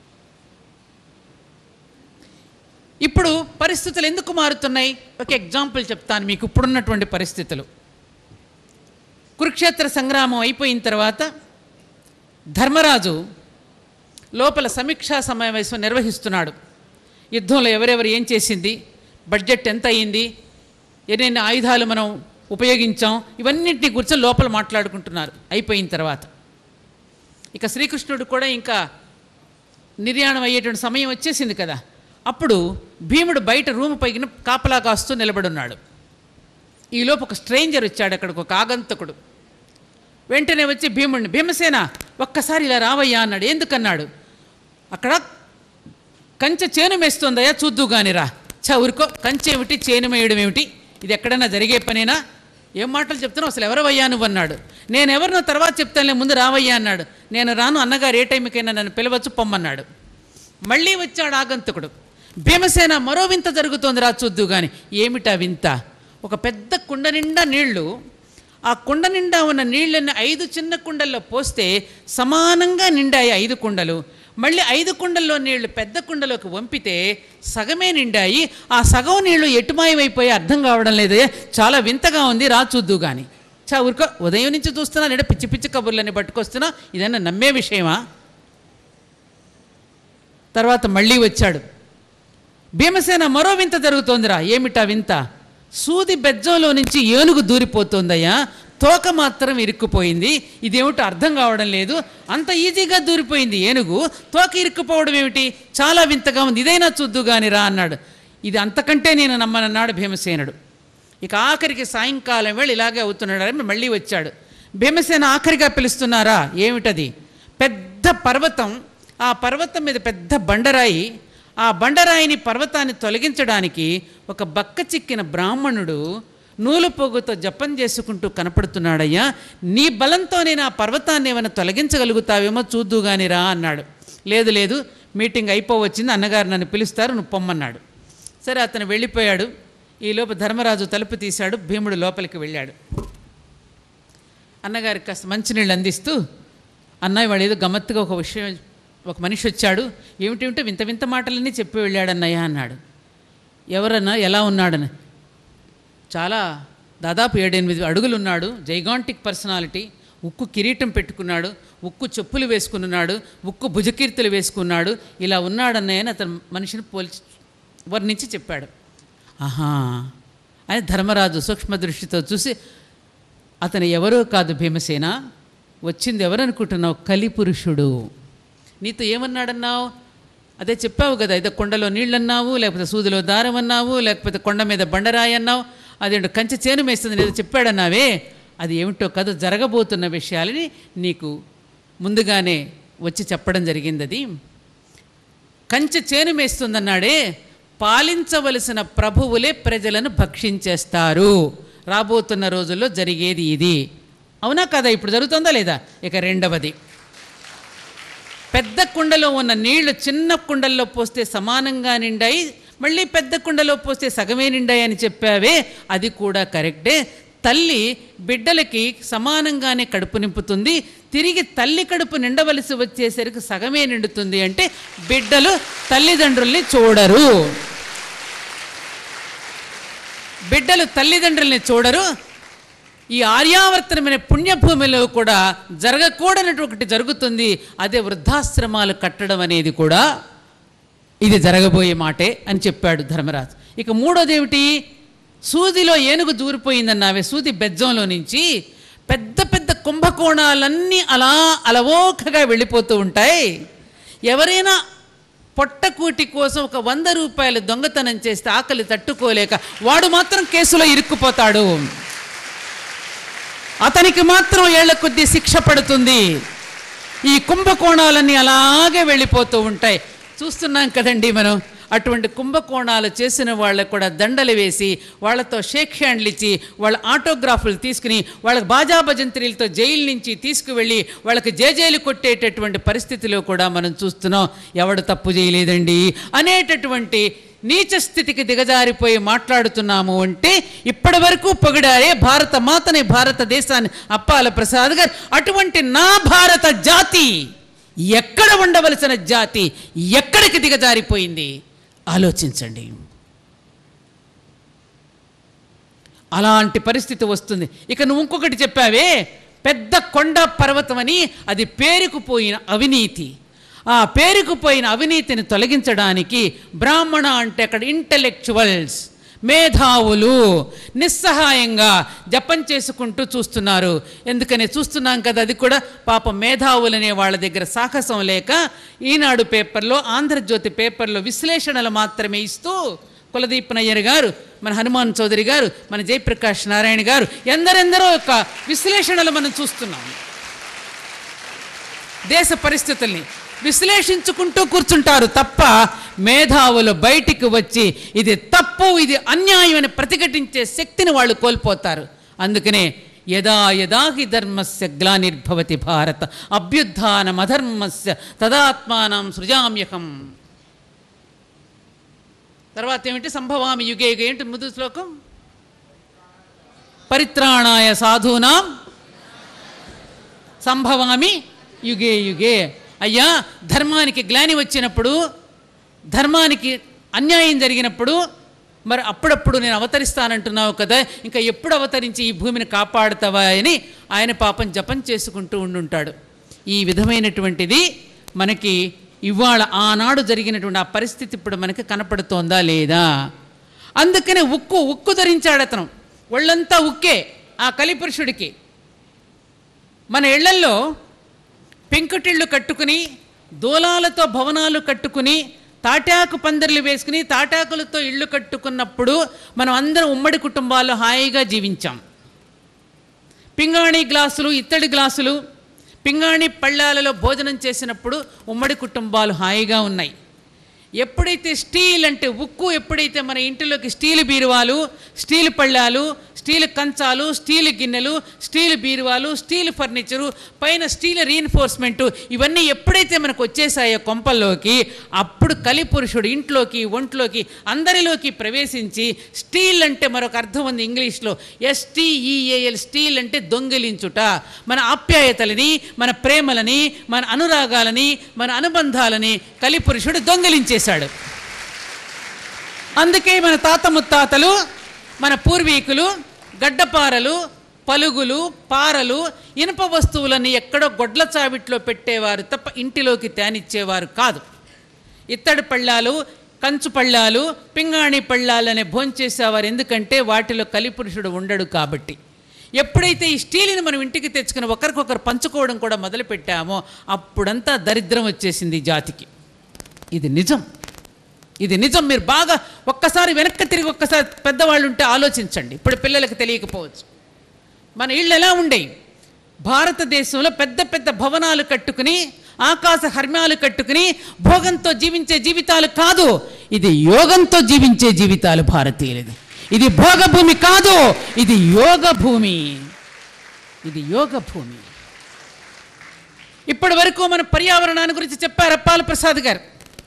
ఇప్పుడు పరిస్థితులు ఎందుకు మారుతున్నాయి ఒక ఎగ్జాంపుల్ చెప్తాను మీకు ఇప్పుడున్నటువంటి పరిస్థితులు కురుక్షేత్ర సంగ్రామం అయిపోయిన తర్వాత ధర్మరాజు లోపల సమీక్షా సమావేశం నిర్వహిస్తున్నాడు యుద్ధంలో ఎవరెవరు ఏం చేసింది బడ్జెట్ ఎంత అయ్యింది ఎన్నెన్ని ఆయుధాలు మనం ఉపయోగించాం ఇవన్నింటినీ కూర్చొని లోపల మాట్లాడుకుంటున్నారు అయిపోయిన తర్వాత ఇక శ్రీకృష్ణుడు కూడా ఇంకా నిర్యాణం అయ్యేటువంటి సమయం వచ్చేసింది కదా అప్పుడు భీముడు బయట రూమ్ పైన కాపలా కాస్తూ నిలబడున్నాడు ఈలోపు ఒక స్ట్రేంజర్ వచ్చాడు అక్కడికి ఒక ఆగంతకుడు వెంటనే వచ్చి భీముడిని భీమసేన ఒక్కసారి ఇలా రావయ్యా అన్నాడు ఎందుకన్నాడు అక్కడ కంచె చేను మేస్తుందయ్యా చూద్దు గానిరా చా ఊరుకో కంచె ఏమిటి చేను మేయడం ఏమిటి ఇది ఎక్కడైనా జరిగే పనేనా ఏం మాటలు చెప్తున్నావు అసలు ఎవరవయ్యా నువ్వు అన్నాడు నేను ఎవరినో తర్వాత చెప్తానులే ముందు రావయ్యా అన్నాడు నేను రాను అన్నగారు ఏ టైంకైనా నన్ను పిలవచ్చు పొమ్మన్నాడు మళ్ళీ వచ్చాడు ఆగంతకుడు భీమసేన మరో వింత జరుగుతోంది రా చూద్దు కానీ ఏమిటా వింత ఒక పెద్ద కుండ నిండా నీళ్లు ఆ కుండ నిండా ఉన్న నీళ్ళని ఐదు చిన్న కుండల్లో పోస్తే సమానంగా నిండాయి ఐదు కుండలు మళ్ళీ ఐదు కుండల్లో నీళ్లు పెద్ద కుండలోకి వంపితే సగమే నిండాయి ఆ సగం నీళ్లు ఎటుమాయమైపోయి అర్థం కావడం లేదే చాలా వింతగా ఉంది రా చూద్దు కానీ చా ఊరుకో ఉదయం నుంచి చూస్తున్నా లేదా పిచ్చి పిచ్చి కబుర్లని పట్టుకొస్తున్నా ఇదన్నా నమ్మే విషయమా తర్వాత మళ్ళీ వచ్చాడు భీమసేన మరో వింత జరుగుతోందిరా ఏమిటా వింత సూది బెజ్జంలో నుంచి ఏనుగు దూరిపోతోందయ్యా తోక మాత్రం ఇరుక్కుపోయింది ఇదేమిటో అర్థం కావడం లేదు అంత ఈజీగా దూరిపోయింది ఏనుగు తోక ఇరుక్కుపోవడం ఏమిటి చాలా వింతగా ఉంది ఇదైనా చూద్దు గాని రా అన్నాడు ఇది అంతకంటే నేను నమ్మనన్నాడు భీమసేనుడు ఇక ఆఖరికి సాయంకాలం వేళ ఇలాగే అవుతున్నాడు అని మళ్ళీ వచ్చాడు భీమసేన ఆఖరిగా పిలుస్తున్నారా ఏమిటది పెద్ద పర్వతం ఆ పర్వతం మీద పెద్ద బండరాయి ఆ బండరాయిని పర్వతాన్ని తొలగించడానికి ఒక బక్క చిక్కిన బ్రాహ్మణుడు నూలు పోగుతో జపం చేసుకుంటూ కనపడుతున్నాడయ్యా నీ బలంతో నేను ఆ పర్వతాన్ని ఏమైనా తొలగించగలుగుతావేమో చూద్దుగాని రా అన్నాడు లేదు లేదు మీటింగ్ అయిపోవచ్చింది అన్నగారు నన్ను పిలుస్తారు నువ్వు పొమ్మన్నాడు సరే అతను వెళ్ళిపోయాడు ఈలోపు ధర్మరాజు తలుపు తీశాడు భీముడు లోపలికి వెళ్ళాడు అన్నగారికి కాస్త మంచినీళ్ళు అందిస్తూ అన్నయ్య వాడు ఏదో గమ్మత్తుగా ఒక విషయం ఒక మనిషి వచ్చాడు ఏమిటేమిటో వింత వింత మాటలన్నీ చెప్పి వెళ్ళాడు అన్నయ్య అన్నాడు ఎవరన్నా ఎలా ఉన్నాడని చాలా దాదాపు ఏడెనిమిది అడుగులు ఉన్నాడు జైగాంటిక్ పర్సనాలిటీ ఉక్కు కిరీటం పెట్టుకున్నాడు ఉక్కు చెప్పులు వేసుకున్నాడు ఉక్కు భుజకీర్తులు వేసుకున్నాడు ఇలా ఉన్నాడన్నయ్య అని అతను మనిషిని పోల్చి వర్ణించి చెప్పాడు ఆహా అని ధర్మరాజు సూక్ష్మ దృష్టితో చూసి అతను ఎవరో కాదు భీమసేన వచ్చింది ఎవరనుకుంటున్నావు కలిపురుషుడు నీతో ఏమన్నాడన్నావు అదే చెప్పావు కదా ఇదే కొండలో నీళ్ళు అన్నావు లేకపోతే సూదిలో దారం అన్నావు లేకపోతే కొండ మీద బండరాయి అన్నావు అదేంటో కంచె చేను మేస్తుంది ఏదో చెప్పాడన్నావే అది ఏమిటో కదా జరగబోతున్న విషయాలని నీకు ముందుగానే వచ్చి చెప్పడం జరిగింది అది కంచె చేను మేస్తుందన్నాడే పాలించవలసిన ప్రభువులే ప్రజలను భక్షించేస్తారు రాబోతున్న రోజుల్లో జరిగేది ఇది అవునా కదా ఇప్పుడు జరుగుతుందా లేదా ఇక రెండవది పెద్ద కుండలో ఉన్న నీళ్లు చిన్న కుండల్లో పోస్తే సమానంగా నిండాయి మళ్ళీ పెద్ద కుండలో పోస్తే సగమే నిండాయి అని చెప్పావే అది కూడా కరెక్టే తల్లి బిడ్డలకి సమానంగానే కడుపు నింపుతుంది తిరిగి తల్లి కడుపు నిండవలసి వచ్చేసరికి సగమే నిండుతుంది అంటే బిడ్డలు తల్లిదండ్రుల్ని చూడరు బిడ్డలు తల్లిదండ్రుల్ని చూడరు ఈ ఆర్యావర్తనమైన పుణ్యభూమిలో కూడా జరగకూడనటువంటి జరుగుతుంది అదే వృద్ధాశ్రమాలు కట్టడం అనేది కూడా ఇది జరగబోయే మాటే అని చెప్పాడు ధర్మరాజు ఇక మూడోది ఏమిటి సూదిలో ఏనుగు దూరిపోయిందన్నావే సూది బెజ్జంలో నుంచి పెద్ద పెద్ద కుంభకోణాలన్నీ అలా అలవోకగా వెళ్ళిపోతూ ఉంటాయి ఎవరైనా పొట్టకూటి కోసం ఒక వంద రూపాయలు దొంగతనం చేస్తే ఆకలి తట్టుకోలేక వాడు మాత్రం కేసులో ఇరుక్కుపోతాడు అతనికి మాత్రం ఏళ్ల కొద్దీ శిక్ష పడుతుంది ఈ కుంభకోణాలన్నీ అలాగే వెళ్ళిపోతూ ఉంటాయి చూస్తున్నాం కదండి మనం అటువంటి కుంభకోణాలు చేసిన వాళ్ళకు కూడా దండలు వేసి వాళ్ళతో షేక్ హ్యాండ్లు ఇచ్చి వాళ్ళ ఆటోగ్రాఫ్లు తీసుకుని వాళ్ళకి బాజా భజంత్రీలతో జైలు నుంచి తీసుకువెళ్ళి వాళ్ళకి జేజేలు కొట్టేటటువంటి పరిస్థితిలో కూడా మనం చూస్తున్నాం ఎవడు తప్పు చేయలేదండి అనేటటువంటి నీచ స్థితికి దిగజారిపోయి మాట్లాడుతున్నాము అంటే ఇప్పటి వరకు పొగిడారే భారత మాతని భారతదేశాన్ని అప్పాల ప్రసాద్ గారు అటువంటి నా భారత జాతి ఎక్కడ ఉండవలసిన జాతి ఎక్కడికి దిగజారిపోయింది ఆలోచించండి అలాంటి పరిస్థితి వస్తుంది ఇక నువ్వు ఇంకొకటి చెప్పావే పెద్ద కొండ పర్వతం అని అది పేరుకుపోయిన అవినీతి ఆ పేరుకుపోయిన అవినీతిని తొలగించడానికి బ్రాహ్మణ అంటే అక్కడ ఇంటలెక్చువల్స్ మేధావులు నిస్సహాయంగా జపం చేసుకుంటూ చూస్తున్నారు ఎందుకని చూస్తున్నాం కదా అది కూడా పాపం మేధావులనే వాళ్ళ దగ్గర సాహసం లేక ఈనాడు పేపర్లో ఆంధ్రజ్యోతి పేపర్లో విశ్లేషణలు మాత్రమే ఇస్తూ కులదీప్ నయ్యర్ గారు మన హనుమాన్ చౌదరి గారు మన జయప్రకాష్ నారాయణ గారు ఎందరెందరో యొక్క విశ్లేషణలు మనం చూస్తున్నాం దేశ పరిస్థితుల్ని విశ్లేషించుకుంటూ కూర్చుంటారు తప్ప మేధావులు బయటికి వచ్చి ఇది తప్పు ఇది అన్యాయం అని ప్రతిఘటించే శక్తిని వాళ్ళు కోల్పోతారు అందుకనే యదా యదా హి ధర్మస్య గ్లానిర్భవతి భారత అభ్యుత్నమధర్మస్య తదాత్మానం సృజామ్యహం తర్వాత ఏమిటి సంభవామి యుగే యుగే ఏంటి ముందు శ్లోకం పరిత్రాణాయ సాధూనాం సంభవామి యుగే యుగే అయ్యా ధర్మానికి గ్లాని వచ్చినప్పుడు ధర్మానికి అన్యాయం జరిగినప్పుడు మరి అప్పుడప్పుడు నేను అవతరిస్తానంటున్నావు కదా ఇంకా ఎప్పుడు అవతరించి ఈ భూమిని కాపాడుతావా అని ఆయన పాపం జపం చేసుకుంటూ ఉండుంటాడు ఈ విధమైనటువంటిది మనకి ఇవాళ ఆనాడు జరిగినటువంటి ఆ పరిస్థితి ఇప్పుడు మనకి కనపడుతోందా లేదా అందుకనే ఉక్కు ఉక్కు ధరించాడు అతను ఒళ్ళంతా ఉక్కే ఆ కలిపురుషుడికి మన ఇళ్లల్లో పెంకుటిళ్ళు కట్టుకుని దూలాలతో భవనాలు కట్టుకుని తాటాకు పందిర్లు వేసుకుని తాటాకులతో ఇళ్ళు కట్టుకున్నప్పుడు మనం అందరం ఉమ్మడి కుటుంబాల్లో హాయిగా జీవించాం పింగాణి గ్లాసులు ఇత్తడి గ్లాసులు పింగాణి పళ్ళాలలో భోజనం చేసినప్పుడు ఉమ్మడి కుటుంబాలు హాయిగా ఉన్నాయి ఎప్పుడైతే స్టీల్ అంటే ఉక్కు ఎప్పుడైతే మన ఇంటిలోకి స్టీల్ బీరువాలు స్టీల్ పళ్ళాలు స్టీల్ కంచాలు స్టీల్ గిన్నెలు స్టీల్ బీరువాలు స్టీల్ ఫర్నిచరు పైన స్టీల్ రీఎన్ఫోర్స్మెంట్ ఇవన్నీ ఎప్పుడైతే మనకు వచ్చేసాయో కొంపల్లోకి అప్పుడు కలిపురుషుడు ఇంట్లోకి ఒంట్లోకి అందరిలోకి ప్రవేశించి స్టీల్ అంటే మరొక అర్థం ఉంది ఇంగ్లీష్లో ఎస్టీఈఏఎల్ స్టీల్ అంటే దొంగిలించుట మన ఆప్యాయతలని మన ప్రేమలని మన అనురాగాలని మన అనుబంధాలని కలిపురుషుడు దొంగిలించేశాడు అందుకే మన తాత ముత్తాతలు మన పూర్వీకులు గడ్డపారలు పలుగులు పారలు ఇనుప వస్తువులని ఎక్కడో గొడ్ల చావిట్లో పెట్టేవారు తప్ప ఇంటిలోకి తేనిచ్చేవారు కాదు ఇత్తడి పళ్ళాలు కంచు పళ్ళాలు పింగాణి పళ్ళాలు అనే భోంచేసేవారు ఎందుకంటే వాటిలో కలిపురుషుడు ఉండడు కాబట్టి ఎప్పుడైతే ఈ స్టీల్ని మనం ఇంటికి తెచ్చుకుని ఒకరికొకరు పంచుకోవడం కూడా మొదలుపెట్టామో అప్పుడంతా దరిద్రం వచ్చేసింది ఈ జాతికి ఇది నిజం ఇది నిజం మీరు బాగా ఒక్కసారి వెనక్కి తిరిగి ఒక్కసారి పెద్దవాళ్ళు ఉంటే ఆలోచించండి ఇప్పుడు పిల్లలకు తెలియకపోవచ్చు మన ఇళ్ళు ఎలా ఉండేవి భారతదేశంలో పెద్ద పెద్ద భవనాలు కట్టుకుని ఆకాశ హర్మ్యాలు కట్టుకుని భోగంతో జీవించే జీవితాలు కాదు ఇది యోగంతో జీవించే జీవితాలు భారతీయులది ఇది భోగభూమి కాదు ఇది యోగ భూమి ఇది యోగ భూమి ఇప్పటి వరకు మన పర్యావరణాన్ని గురించి చెప్పారు అప్పాల ప్రసాద్ గారు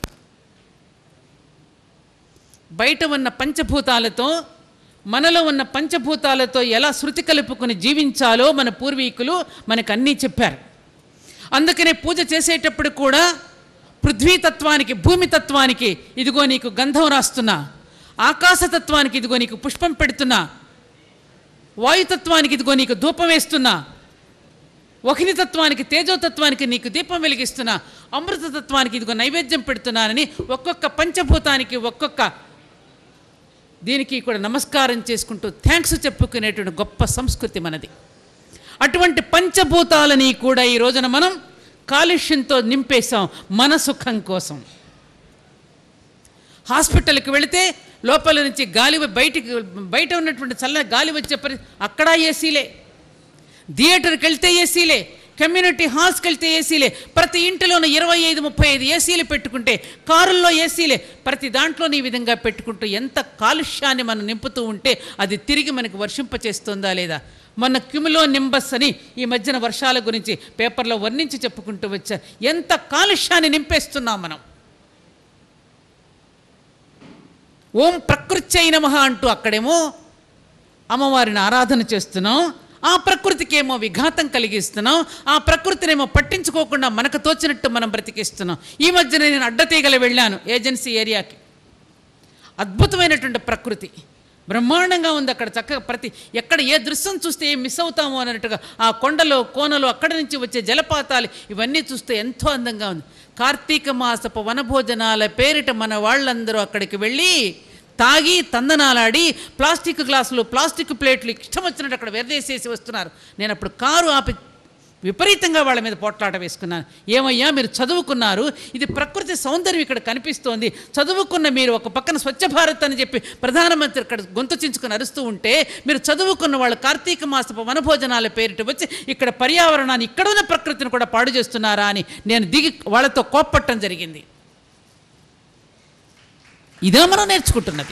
బయట ఉన్న పంచభూతాలతో మనలో ఉన్న పంచభూతాలతో ఎలా శృతి కలుపుకొని జీవించాలో మన పూర్వీకులు మనకు అన్నీ చెప్పారు అందుకనే పూజ చేసేటప్పుడు కూడా పృథ్వీతత్వానికి భూమితత్వానికి ఇదిగో నీకు గంధం రాస్తున్నా ఆకాశతత్వానికి ఇదిగో నీకు పుష్పం పెడుతున్నా వాయుతత్వానికి ఇదిగో నీకు ధూపం వేస్తున్నా వహినితత్వానికి తేజోతత్వానికి నీకు దీపం వెలిగిస్తున్నా అమృతతత్వానికి ఇదిగో నైవేద్యం పెడుతున్నానని ఒక్కొక్క పంచభూతానికి ఒక్కొక్క దీనికి కూడా నమస్కారం చేసుకుంటూ థ్యాంక్స్ చెప్పుకునేటువంటి గొప్ప సంస్కృతి మనది అటువంటి పంచభూతాలని కూడా ఈ రోజున మనం కాలుష్యంతో నింపేశాం మన సుఖం కోసం హాస్పిటల్కి వెళితే లోపల నుంచి గాలి బయటికి బయట ఉన్నటువంటి చల్లని గాలి వచ్చే పరి అక్కడ ఏసీలే థియేటర్కి వెళ్తే ఏసీలే కమ్యూనిటీ హాల్స్కి వెళ్తే ఏసీలే ప్రతి ఇంటిలోనూ ఇరవై ఐదు ముప్పై ఐదు ఏసీలు పెట్టుకుంటే కారుల్లో ఏసీలే ప్రతి దాంట్లోని ఈ విధంగా పెట్టుకుంటూ ఎంత కాలుష్యాన్ని మనం నింపుతూ ఉంటే అది తిరిగి మనకు వర్షింపచేస్తుందా లేదా మొన్న క్యుములో నింబస్ అని ఈ మధ్యన వర్షాల గురించి పేపర్లో వర్ణించి చెప్పుకుంటూ వచ్చా ఎంత కాలుష్యాన్ని నింపేస్తున్నాం మనం ఓం ప్రకృత్యై నమః అంటూ అక్కడేమో అమ్మవారిని ఆరాధన చేస్తున్నాం ఆ ప్రకృతికేమో విఘాతం కలిగిస్తున్నాం ఆ ప్రకృతినేమో పట్టించుకోకుండా మనకు తోచినట్టు మనం బ్రతికిస్తున్నాం ఈ మధ్యన నేను అడ్డతీగల వెళ్ళాను ఏజెన్సీ ఏరియాకి అద్భుతమైనటువంటి ప్రకృతి బ్రహ్మాండంగా ఉంది అక్కడ చక్కగా ప్రతి ఎక్కడ ఏ దృశ్యం చూస్తే ఏం మిస్ అవుతామో అన్నట్టుగా ఆ కొండలు కోనలు అక్కడి నుంచి వచ్చే జలపాతాలు ఇవన్నీ చూస్తే ఎంతో అందంగా ఉంది కార్తీక మాసపు వనభోజనాల పేరిట మన వాళ్ళందరూ అక్కడికి వెళ్ళి తాగి తందనాలాడి ప్లాస్టిక్ గ్లాసులు ప్లాస్టిక్ ప్లేట్లు ఇష్టం వచ్చినట్టు అక్కడ వెరదేసేసి వస్తున్నారు నేను అప్పుడు కారు ఆపి విపరీతంగా వాళ్ళ మీద పోట్లాట వేసుకున్నాను ఏమయ్యా మీరు చదువుకున్నారు ఇది ప్రకృతి సౌందర్యం ఇక్కడ కనిపిస్తోంది చదువుకున్న మీరు ఒక పక్కన స్వచ్ఛ భారత్ అని చెప్పి ప్రధానమంత్రి ఇక్కడ గొంతు చించుకొని అరుస్తూ ఉంటే మీరు చదువుకున్న వాళ్ళు కార్తీక మాసపు వనభోజనాల పేరిట వచ్చి ఇక్కడ పర్యావరణాన్ని ఇక్కడ ఉన్న ప్రకృతిని కూడా పాడు చేస్తున్నారా అని నేను దిగి వాళ్ళతో కోప్పట్టం జరిగింది ఇదే మనం నేర్చుకుంటున్నది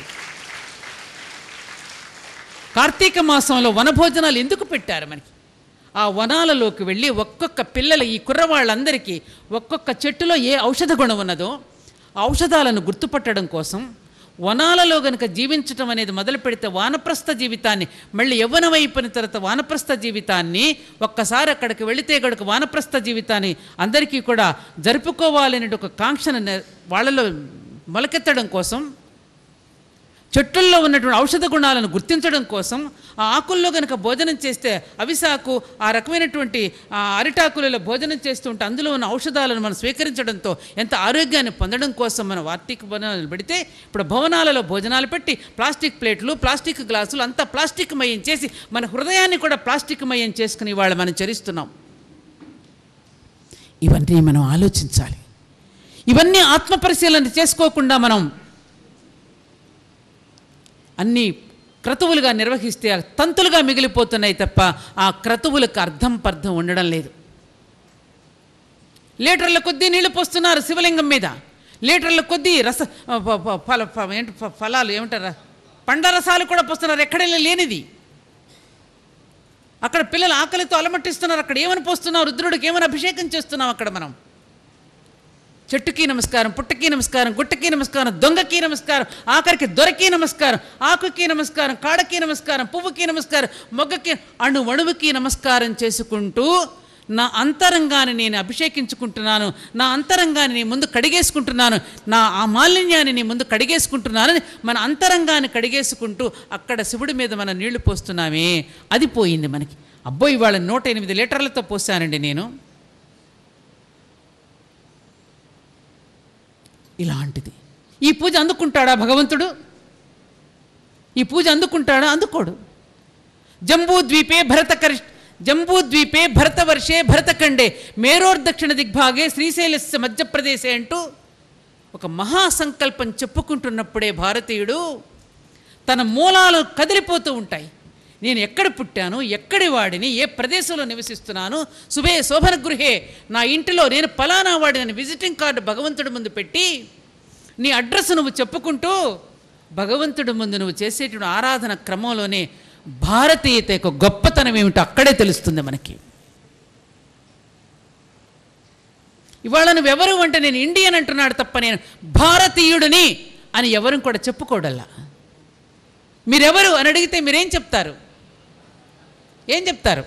కార్తీక మాసంలో వనభోజనాలు ఎందుకు పెట్టారు మనకి ఆ వనాలలోకి వెళ్ళి ఒక్కొక్క పిల్లలు ఈ కుర్రవాళ్ళందరికీ ఒక్కొక్క చెట్టులో ఏ ఔషధ గుణం ఉన్నదో ఆ ఔషధాలను గుర్తుపట్టడం కోసం వనాలలో గనుక జీవించటం అనేది మొదలు పెడితే వానప్రస్థ జీవితాన్ని మళ్ళీ యవ్వనం అయిపోయిన తర్వాత వానప్రస్థ జీవితాన్ని ఒక్కసారి అక్కడికి వెళితే గడుక వానప్రస్థ జీవితాన్ని అందరికీ కూడా జరుపుకోవాలనే ఒక కాంక్షను నె- వాళ్ళలో మొలకెత్తడం కోసం చెట్టుల్లో ఉన్నటువంటి ఔషధ గుణాలను గుర్తించడం కోసం ఆ ఆకుల్లో కనుక భోజనం చేస్తే అవిసాకు ఆ రకమైనటువంటి ఆ అరిటాకులలో భోజనం చేస్తూ ఉంటే అందులో ఉన్న ఔషధాలను మనం స్వీకరించడంతో ఎంత ఆరోగ్యాన్ని పొందడం కోసం మనం వార్తీక భవనాలు పెడితే ఇప్పుడు భవనాలలో భోజనాలు పెట్టి ప్లాస్టిక్ ప్లేట్లు ప్లాస్టిక్ గ్లాసులు అంతా ప్లాస్టిక్ మయం చేసి మన హృదయాన్ని కూడా ప్లాస్టిక్ మయం చేసుకుని వాళ్ళు మనం చరిస్తున్నాం ఇవన్నీ మనం ఆలోచించాలి ఇవన్నీ ఆత్మపరిశీలన చేసుకోకుండా మనం అన్ని క్రతువులుగా నిర్వహిస్తే ఆ తంతులుగా మిగిలిపోతున్నాయి తప్ప ఆ క్రతువులకు అర్థం పర్థం ఉండడం లేదు లీటర్ల కొద్దీ నీళ్లు పోస్తున్నారు శివలింగం మీద లీటర్ల కొద్దీ రస ప- ప- ఫల ఫ- ఏంటి ఫ- ఫలాలు ఏమంటారా పండరసాలు కూడా పోస్తున్నారు ఎక్కడైనా లేనిది అక్కడ పిల్లలు ఆకలితో అలమట్టిస్తున్నారు అక్కడ ఏమని పోస్తున్నావు రుద్రుడికి ఏమని అభిషేకం చేస్తున్నాం అక్కడ మనం చెట్టుకి నమస్కారం పుట్టకి నమస్కారం గుట్టకి నమస్కారం దొంగకి నమస్కారం ఆఖరికి దొరకి నమస్కారం ఆకుకి నమస్కారం కాడకి నమస్కారం పువ్వుకి నమస్కారం మొగ్గకి అణు అణువుకి నమస్కారం చేసుకుంటూ నా అంతరంగాన్ని నేను అభిషేకించుకుంటున్నాను నా అంతరంగాన్ని నీ ముందు కడిగేసుకుంటున్నాను నా ఆ మాలిన్యాన్ని నీ ముందు కడిగేసుకుంటున్నాను మన అంతరంగాన్ని కడిగేసుకుంటూ అక్కడ శివుడి మీద మనం నీళ్లు పోస్తున్నామే అది పోయింది మనకి అబ్బో ఇవాళ నూట ఎనిమిది లీటర్లతో పోసానండి నేను ఇలాంటిది ఈ పూజ అందుకుంటాడా భగవంతుడు ఈ పూజ అందుకుంటాడా అందుకోడు జంబూద్వీపే భరతకర్ జంబూద్వీపే భరతవర్షే భరతఖండే మేరోర్దక్షిణ దిగ్భాగే శ్రీశైలస్య మధ్యప్రదేశే అంటూ ఒక మహాసంకల్పం చెప్పుకుంటున్నప్పుడే భారతీయుడు తన మూలాలు కదిలిపోతూ ఉంటాయి నేను ఎక్కడ పుట్టాను ఎక్కడి వాడిని ఏ ప్రదేశంలో నివసిస్తున్నాను శుభే శోభన గృహే నా ఇంటిలో నేను పలానా వాడిని విజిటింగ్ కార్డు భగవంతుడి ముందు పెట్టి నీ అడ్రస్ నువ్వు చెప్పుకుంటూ భగవంతుడి ముందు నువ్వు చేసేటువంటి ఆరాధన క్రమంలోనే భారతీయత యొక్క గొప్పతనం ఏమిటో అక్కడే తెలుస్తుంది మనకి ఇవాళ నువ్వెవరు అంటే నేను ఇండియన్ అంటున్నాడు తప్ప నేను భారతీయుడిని అని ఎవరు కూడా చెప్పుకోడల్లా మీరెవరు అని అడిగితే మీరేం చెప్తారు ఏం చెప్తారు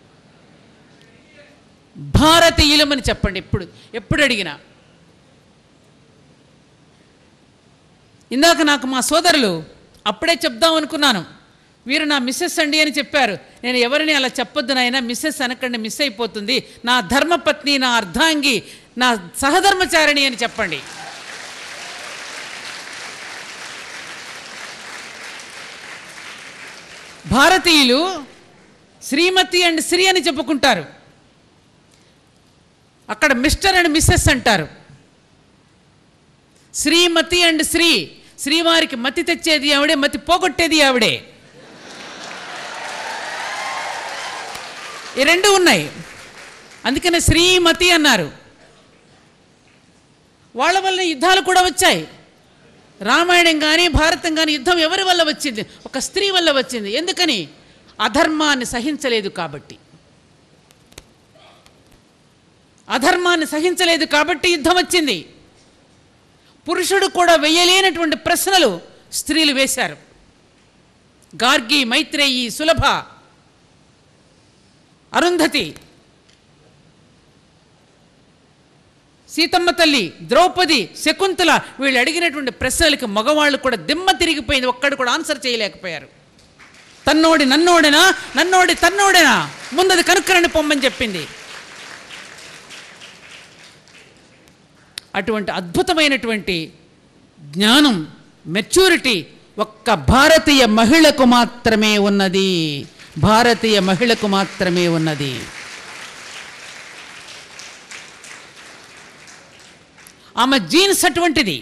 భారతీయులమని చెప్పండి ఎప్పుడు ఎప్పుడు అడిగినా ఇందాక నాకు మా సోదరులు అప్పుడే చెప్దాం అనుకున్నాను వీరు నా మిస్సెస్ అండి అని చెప్పారు నేను ఎవరిని అలా చెప్పొద్దు నాయన మిస్సెస్ అనకండి మిస్ అయిపోతుంది నా ధర్మపత్ని నా అర్ధాంగి నా సహధర్మచారిణి అని చెప్పండి భారతీయులు శ్రీమతి అండ్ శ్రీ అని చెప్పుకుంటారు అక్కడ మిస్టర్ అండ్ మిస్సెస్ అంటారు శ్రీమతి అండ్ శ్రీ శ్రీవారికి మతి తెచ్చేది ఆవిడే మతి పోగొట్టేది ఆవిడే ఈ రెండు ఉన్నాయి అందుకనే శ్రీమతి అన్నారు వాళ్ళ వల్ల యుద్ధాలు కూడా వచ్చాయి రామాయణం కానీ భారతం కానీ యుద్ధం ఎవరి వల్ల వచ్చింది ఒక స్త్రీ వల్ల వచ్చింది ఎందుకని అధర్మాన్ని సహించలేదు కాబట్టి అధర్మాన్ని సహించలేదు కాబట్టి యుద్ధం వచ్చింది పురుషుడు కూడా వెయ్యలేనటువంటి ప్రశ్నలు స్త్రీలు వేశారు గార్గి మైత్రేయి సులభ అరుంధతి సీతమ్మ తల్లి ద్రౌపది శకుంతల వీళ్ళు అడిగినటువంటి ప్రశ్నలకి మగవాళ్ళు కూడా దిమ్మ తిరిగిపోయింది ఒక్కడు కూడా ఆన్సర్ చేయలేకపోయారు తన్నోడి నన్నోడేనా నన్నోడి తన్నోడేనా ముందది కనుక్కరని పొమ్మని చెప్పింది అటువంటి అద్భుతమైనటువంటి జ్ఞానం మెచ్యూరిటీ ఒక్క భారతీయ మహిళకు మాత్రమే ఉన్నది భారతీయ మహిళకు మాత్రమే ఉన్నది ఆమె జీన్స్ అటువంటిది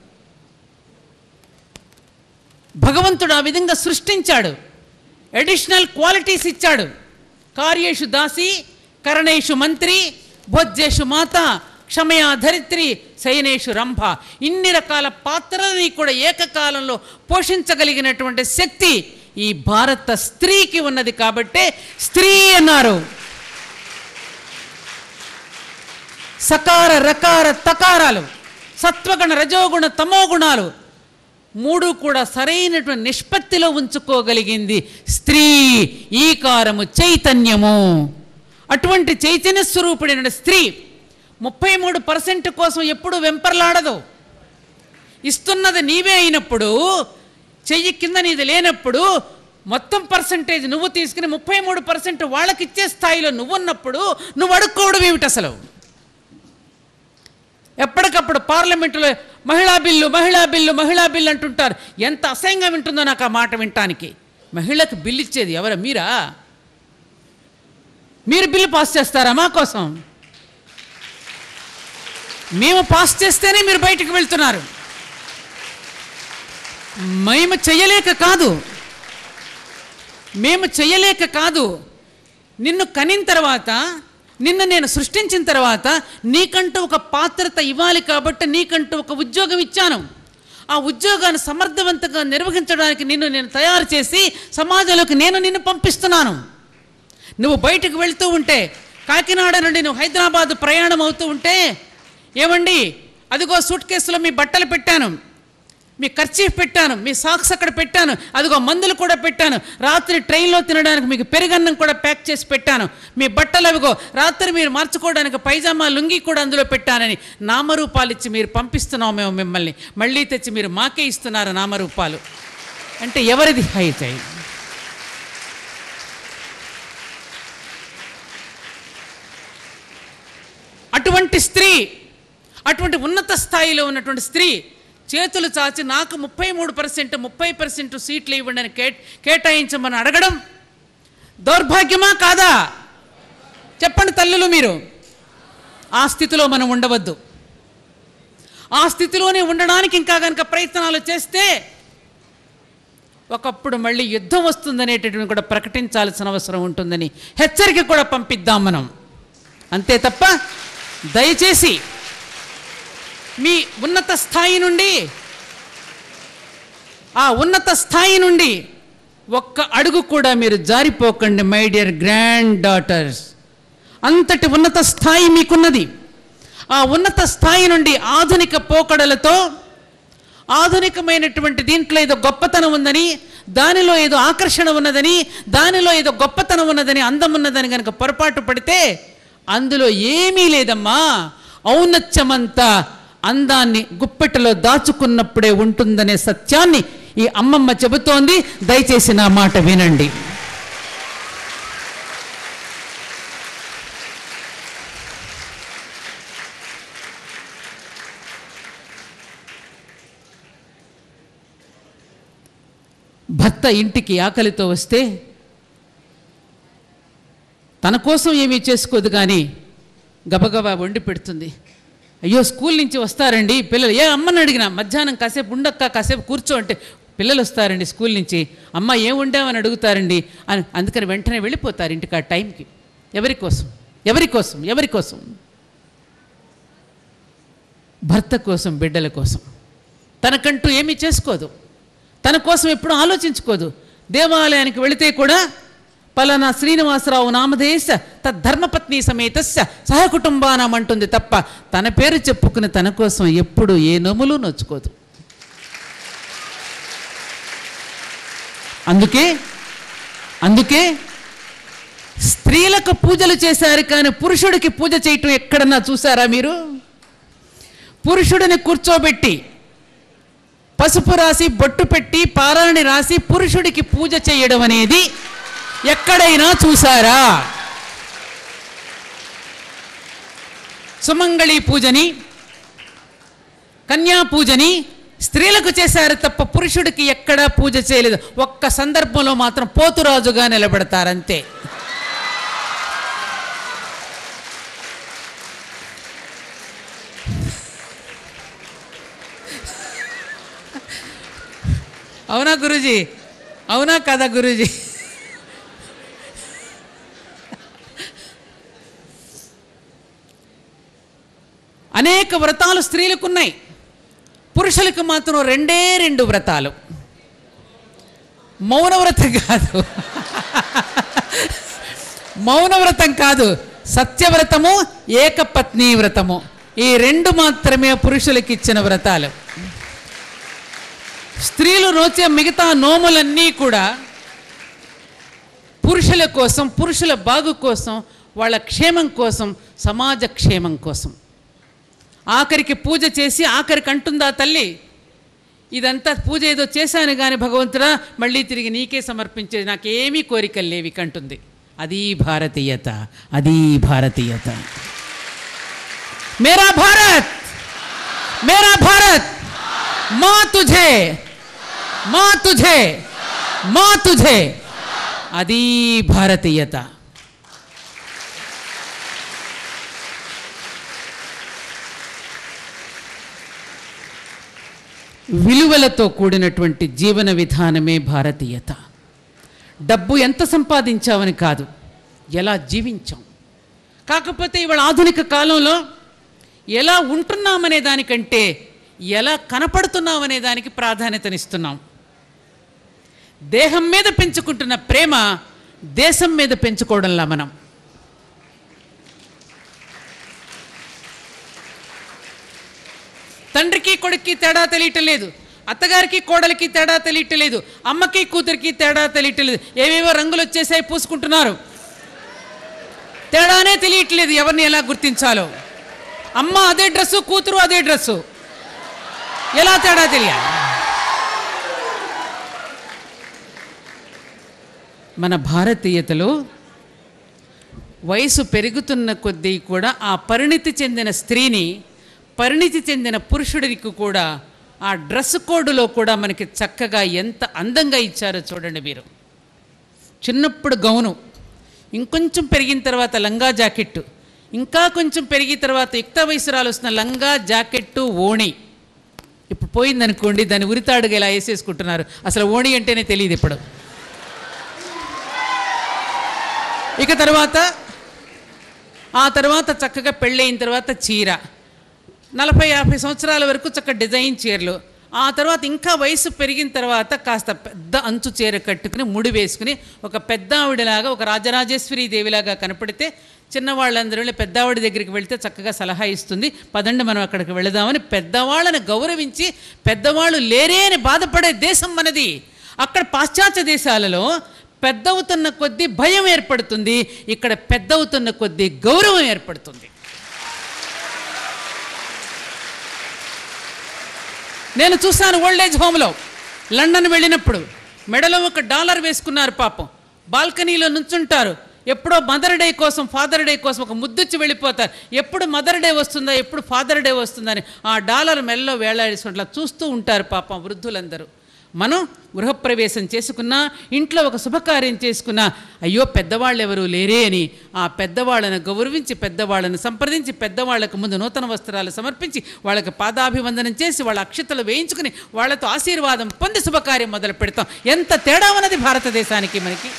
భగవంతుడు ఆ విధంగా సృష్టించాడు అడిషనల్ క్వాలిటీస్ ఇచ్చాడు కార్యేషు దాసి కరణేషు మంత్రి భోజ్యేషు మాత క్షమయా ధరిత్రి శయనేషు రంభ ఇన్ని రకాల పాత్రలని కూడా ఏకకాలంలో పోషించగలిగినటువంటి శక్తి ఈ భారత స్త్రీకి ఉన్నది కాబట్టే స్త్రీ అన్నారు సకార రకార తకారాలు సత్వగుణ రజోగుణ తమోగుణాలు మూడు కూడా సరైనటువంటి నిష్పత్తిలో ఉంచుకోగలిగింది స్త్రీ ఈకారము చైతన్యము అటువంటి చైతన్య స్వరూపుడైన స్త్రీ ముప్పై మూడు పర్సెంట్ కోసం ఎప్పుడు వెంపర్లాడదు ఇస్తున్నది నీవే అయినప్పుడు చెయ్యి కింద నీది లేనప్పుడు మొత్తం పర్సంటేజ్ నువ్వు తీసుకుని ముప్పై మూడు పర్సెంట్ వాళ్ళకి ఇచ్చే స్థాయిలో నువ్వున్నప్పుడు నువ్వు అడుక్కోవడం ఏమిటి అసలు ఎప్పటికప్పుడు పార్లమెంటులో మహిళా బిల్లు మహిళా బిల్లు మహిళా బిల్లు అంటుంటారు ఎంత అసహ్యంగా వింటుందో నాకు ఆ మాట వినటానికి మహిళకు బిల్లు ఇచ్చేది ఎవరా మీరా మీరు బిల్లు పాస్ చేస్తారా మా కోసం మేము పాస్ చేస్తేనే మీరు బయటికి వెళ్తున్నారు మేము చెయ్యలేక కాదు మేము చెయ్యలేక కాదు నిన్ను కనిన తర్వాత నిన్ను నేను సృష్టించిన తర్వాత నీకంటూ ఒక పాత్రత ఇవ్వాలి కాబట్టి నీకంటూ ఒక ఉద్యోగం ఇచ్చాను ఆ ఉద్యోగాన్ని సమర్థవంతంగా నిర్వహించడానికి నిన్ను నేను తయారు చేసి సమాజంలోకి నేను నిన్ను పంపిస్తున్నాను నువ్వు బయటకు వెళ్తూ ఉంటే కాకినాడ నుండి నువ్వు హైదరాబాద్ ప్రయాణం అవుతూ ఉంటే ఏమండి అదిగో సూట్ కేసులో మీ బట్టలు పెట్టాను మీ ఖర్చీఫ్ పెట్టాను మీ సాక్స్ అక్కడ పెట్టాను అదిగో మందులు కూడా పెట్టాను రాత్రి ట్రైన్లో తినడానికి మీకు పెరుగన్నం కూడా ప్యాక్ చేసి పెట్టాను మీ బట్టలు అవిగో రాత్రి మీరు మార్చుకోవడానికి పైజామా లుంగి కూడా అందులో పెట్టానని నామరూపాలు ఇచ్చి మీరు పంపిస్తున్నాం మేము మిమ్మల్ని మళ్ళీ తెచ్చి మీరు మాకే ఇస్తున్నారు నామరూపాలు అంటే ఎవరిది అయితే అటువంటి స్త్రీ అటువంటి ఉన్నత స్థాయిలో ఉన్నటువంటి స్త్రీ చేతులు చాచి నాకు ముప్పై మూడు పర్సెంట్ ముప్పై పర్సెంట్ సీట్లు ఇవ్వండి అని కే కేటాయించమని అడగడం దౌర్భాగ్యమా కాదా చెప్పండి తల్లులు మీరు ఆ స్థితిలో మనం ఉండవద్దు ఆ స్థితిలోనే ఉండడానికి ఇంకా కనుక ప్రయత్నాలు చేస్తే ఒకప్పుడు మళ్ళీ యుద్ధం వస్తుందనేటటువంటి కూడా ప్రకటించాల్సిన అవసరం ఉంటుందని హెచ్చరిక కూడా పంపిద్దాం మనం అంతే తప్ప దయచేసి మీ ఉన్నత స్థాయి నుండి ఆ ఉన్నత స్థాయి నుండి ఒక్క అడుగు కూడా మీరు జారిపోకండి మై డియర్ గ్రాండ్ డాటర్స్ అంతటి ఉన్నత స్థాయి మీకున్నది ఆ ఉన్నత స్థాయి నుండి ఆధునిక పోకడలతో ఆధునికమైనటువంటి దీంట్లో ఏదో గొప్పతనం ఉందని దానిలో ఏదో ఆకర్షణ ఉన్నదని దానిలో ఏదో గొప్పతనం ఉన్నదని అందం ఉన్నదని కనుక పొరపాటు పడితే అందులో ఏమీ లేదమ్మా ఔన్నత్యమంతా అందాన్ని గుప్పెట్టలో దాచుకున్నప్పుడే ఉంటుందనే సత్యాన్ని ఈ అమ్మమ్మ చెబుతోంది దయచేసి నా మాట వినండి భర్త ఇంటికి ఆకలితో వస్తే తన కోసం ఏమీ చేసుకోదు కానీ గబగబా వండి పెడుతుంది అయ్యో స్కూల్ నుంచి వస్తారండి పిల్లలు ఏ అమ్మని అడిగినా మధ్యాహ్నం కాసేపు ఉండక్క కాసేపు కూర్చో అంటే పిల్లలు వస్తారండి స్కూల్ నుంచి అమ్మ ఏం వండామని అడుగుతారండి అని అందుకని వెంటనే వెళ్ళిపోతారు ఇంటికి ఆ టైంకి ఎవరి కోసం ఎవరి కోసం ఎవరి కోసం భర్త కోసం బిడ్డల కోసం తనకంటూ ఏమీ చేసుకోదు తన కోసం ఎప్పుడు ఆలోచించుకోదు దేవాలయానికి వెళితే కూడా పలానా శ్రీనివాసరావు నామధేశ తద్ధర్మపత్ని సమేతస్య సహకుటుంబానం అంటుంది తప్ప తన పేరు చెప్పుకుని తన కోసం ఎప్పుడు ఏ నొములు నొచ్చుకోదు అందుకే అందుకే స్త్రీలకు పూజలు చేశారు కానీ పురుషుడికి పూజ చేయటం ఎక్కడన్నా చూసారా మీరు పురుషుడిని కూర్చోబెట్టి పసుపు రాసి బొట్టు పెట్టి పారాణి రాసి పురుషుడికి పూజ చేయడం అనేది ఎక్కడైనా చూసారా సుమంగళి పూజని కన్యా పూజని స్త్రీలకు చేశారు తప్ప పురుషుడికి ఎక్కడా పూజ చేయలేదు ఒక్క సందర్భంలో మాత్రం పోతురాజుగా నిలబెడతారంతే అవునా గురూజీ అవునా కదా గురూజీ అనేక వ్రతాలు స్త్రీలకు ఉన్నాయి పురుషులకు మాత్రం రెండే రెండు వ్రతాలు మౌన వ్రతం కాదు మౌన వ్రతం కాదు సత్యవ్రతము ఏకపత్ని వ్రతము ఈ రెండు మాత్రమే పురుషులకు ఇచ్చిన వ్రతాలు స్త్రీలు నోచే మిగతా నోములన్నీ కూడా పురుషుల కోసం పురుషుల బాగు కోసం వాళ్ళ క్షేమం కోసం సమాజ క్షేమం కోసం ఆఖరికి పూజ చేసి ఆఖరికి అంటుందా తల్లి ఇదంతా పూజ ఏదో చేశాను కానీ భగవంతుడా మళ్ళీ తిరిగి నీకే సమర్పించేది నాకేమీ కోరికలు లేవి కంటుంది అది భారతీయత అది భారతీయత మేరా భారత్ మేరా భారత్ మా తుఝే మా తుఝే మా తుఝే అది భారతీయత విలువలతో కూడినటువంటి జీవన విధానమే భారతీయత డబ్బు ఎంత సంపాదించామని కాదు ఎలా జీవించాం కాకపోతే ఇవాళ ఆధునిక కాలంలో ఎలా ఉంటున్నామనే దానికంటే ఎలా కనపడుతున్నామనే దానికి ప్రాధాన్యతనిస్తున్నాం దేహం మీద పెంచుకుంటున్న ప్రేమ దేశం మీద పెంచుకోవడంలా మనం తండ్రికి కొడుక్కి తేడా తెలియటం లేదు అత్తగారికి కోడలికి తేడా తెలియటం లేదు అమ్మకి కూతురికి తేడా తెలియటం లేదు ఏవేవో రంగులు వచ్చేసాయి పూసుకుంటున్నారు తేడానే తెలియట్లేదు ఎవరిని ఎలా గుర్తించాలో అమ్మ అదే డ్రెస్సు కూతురు అదే డ్రెస్సు ఎలా తేడా తెలియాలి మన భారతీయతలో వయసు పెరుగుతున్న కొద్దీ కూడా ఆ పరిణితి చెందిన స్త్రీని పరిణితి చెందిన పురుషుడికి కూడా ఆ డ్రెస్ కోడ్లో కూడా మనకి చక్కగా ఎంత అందంగా ఇచ్చారో చూడండి మీరు చిన్నప్పుడు గౌను ఇంకొంచెం పెరిగిన తర్వాత లంగా జాకెట్టు ఇంకా కొంచెం పెరిగిన తర్వాత యుక్త వయసురాలు వస్తున్న లంగా జాకెట్టు ఓణి ఇప్పుడు పోయిందనుకోండి దాన్ని ఉరితాడుగా ఇలా వేసేసుకుంటున్నారు అసలు ఓణి అంటేనే తెలియదు ఇప్పుడు ఇక తర్వాత ఆ తర్వాత చక్కగా పెళ్ళయిన తర్వాత చీర నలభై యాభై సంవత్సరాల వరకు చక్క డిజైన్ చీరలు ఆ తర్వాత ఇంకా వయసు పెరిగిన తర్వాత కాస్త పెద్ద అంచు చీర కట్టుకుని ముడి వేసుకుని ఒక పెద్ద ఆవిడలాగా ఒక రాజరాజేశ్వరి దేవిలాగా కనపడితే చిన్నవాళ్ళందరూ వెళ్ళి పెద్దావిడ దగ్గరికి వెళ్తే చక్కగా సలహా ఇస్తుంది పదండి మనం అక్కడికి వెళదామని పెద్దవాళ్ళని గౌరవించి పెద్దవాళ్ళు లేరే అని బాధపడే దేశం మనది అక్కడ పాశ్చాత్య దేశాలలో పెద్దవుతున్న కొద్దీ భయం ఏర్పడుతుంది ఇక్కడ పెద్దవుతున్న కొద్దీ గౌరవం ఏర్పడుతుంది నేను చూశాను ఓల్డ్ ఏజ్ హోమ్లో లండన్ వెళ్ళినప్పుడు మెడలో ఒక డాలర్ వేసుకున్నారు పాపం బాల్కనీలో నుంచుంటారు ఎప్పుడో మదర్ డే కోసం ఫాదర్ డే కోసం ఒక ముద్దుచ్చి వెళ్ళిపోతారు ఎప్పుడు మదర్ డే వస్తుందా ఎప్పుడు ఫాదర్ డే వస్తుందని ఆ డాలర్ మెల్లో వేలాడేసుకుంటా చూస్తూ ఉంటారు పాపం వృద్ధులందరూ మనం గృహప్రవేశం చేసుకున్నా ఇంట్లో ఒక శుభకార్యం చేసుకున్నా అయ్యో పెద్దవాళ్ళు ఎవరు లేరే అని ఆ పెద్దవాళ్ళను గౌరవించి పెద్దవాళ్ళను సంప్రదించి పెద్దవాళ్ళకు ముందు నూతన వస్త్రాలు సమర్పించి వాళ్ళకి పాదాభివందనం చేసి వాళ్ళ అక్షతలు వేయించుకుని వాళ్ళతో ఆశీర్వాదం పొంది శుభకార్యం మొదలు పెడతాం ఎంత తేడా ఉన్నది భారతదేశానికి మనకి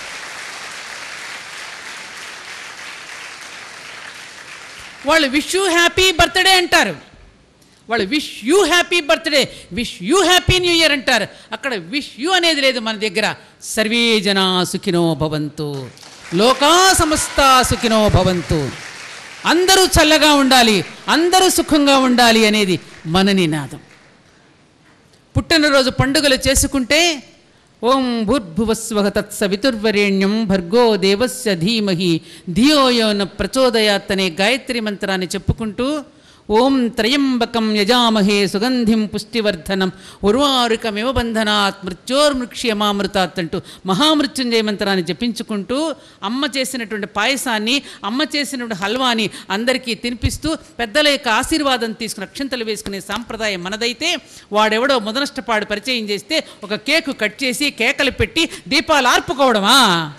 వాళ్ళు విష్ యూ హ్యాపీ బర్త్డే అంటారు వాళ్ళు wish you happy birthday wish you happy new year అంటారు అక్కడ విష్ యూ అనేది లేదు మన దగ్గర సర్వే జనా సుఖినో భవంతు లోకా సమస్త సుఖినో భవంతు అందరూ చల్లగా ఉండాలి అందరూ సుఖంగా ఉండాలి అనేది మన నినాదం పుట్టినరోజు పండుగలు చేసుకుంటే ఓం భూర్భువస్వహ తత్సవితుర్వరేణ్యం భర్గో దేవస్య ధీమహి ధియో యోన ప్రచోదయాత్ అనే గాయత్రి మంత్రాన్ని చెప్పుకుంటూ ఓం త్రయంబకం యజామహే సుగంధిం పుష్టివర్ధనం ఉర్వారుకమివ బంధనాత్ మృత్యోర్మృక్ష్యమామృతాత్ అంటూ మహామృత్యుంజయ మంత్రాన్ని జపించుకుంటూ అమ్మ చేసినటువంటి పాయసాన్ని అమ్మ చేసినటువంటి హల్వాని అందరికీ తినిపిస్తూ పెద్దల యొక్క ఆశీర్వాదం తీసుకుని అక్షంతలు వేసుకునే సాంప్రదాయం మనదైతే వాడెవడో మొదనష్టపాడు పరిచయం చేస్తే ఒక కేకు కట్ చేసి కేకలు పెట్టి దీపాలు ఆర్పుకోవడమా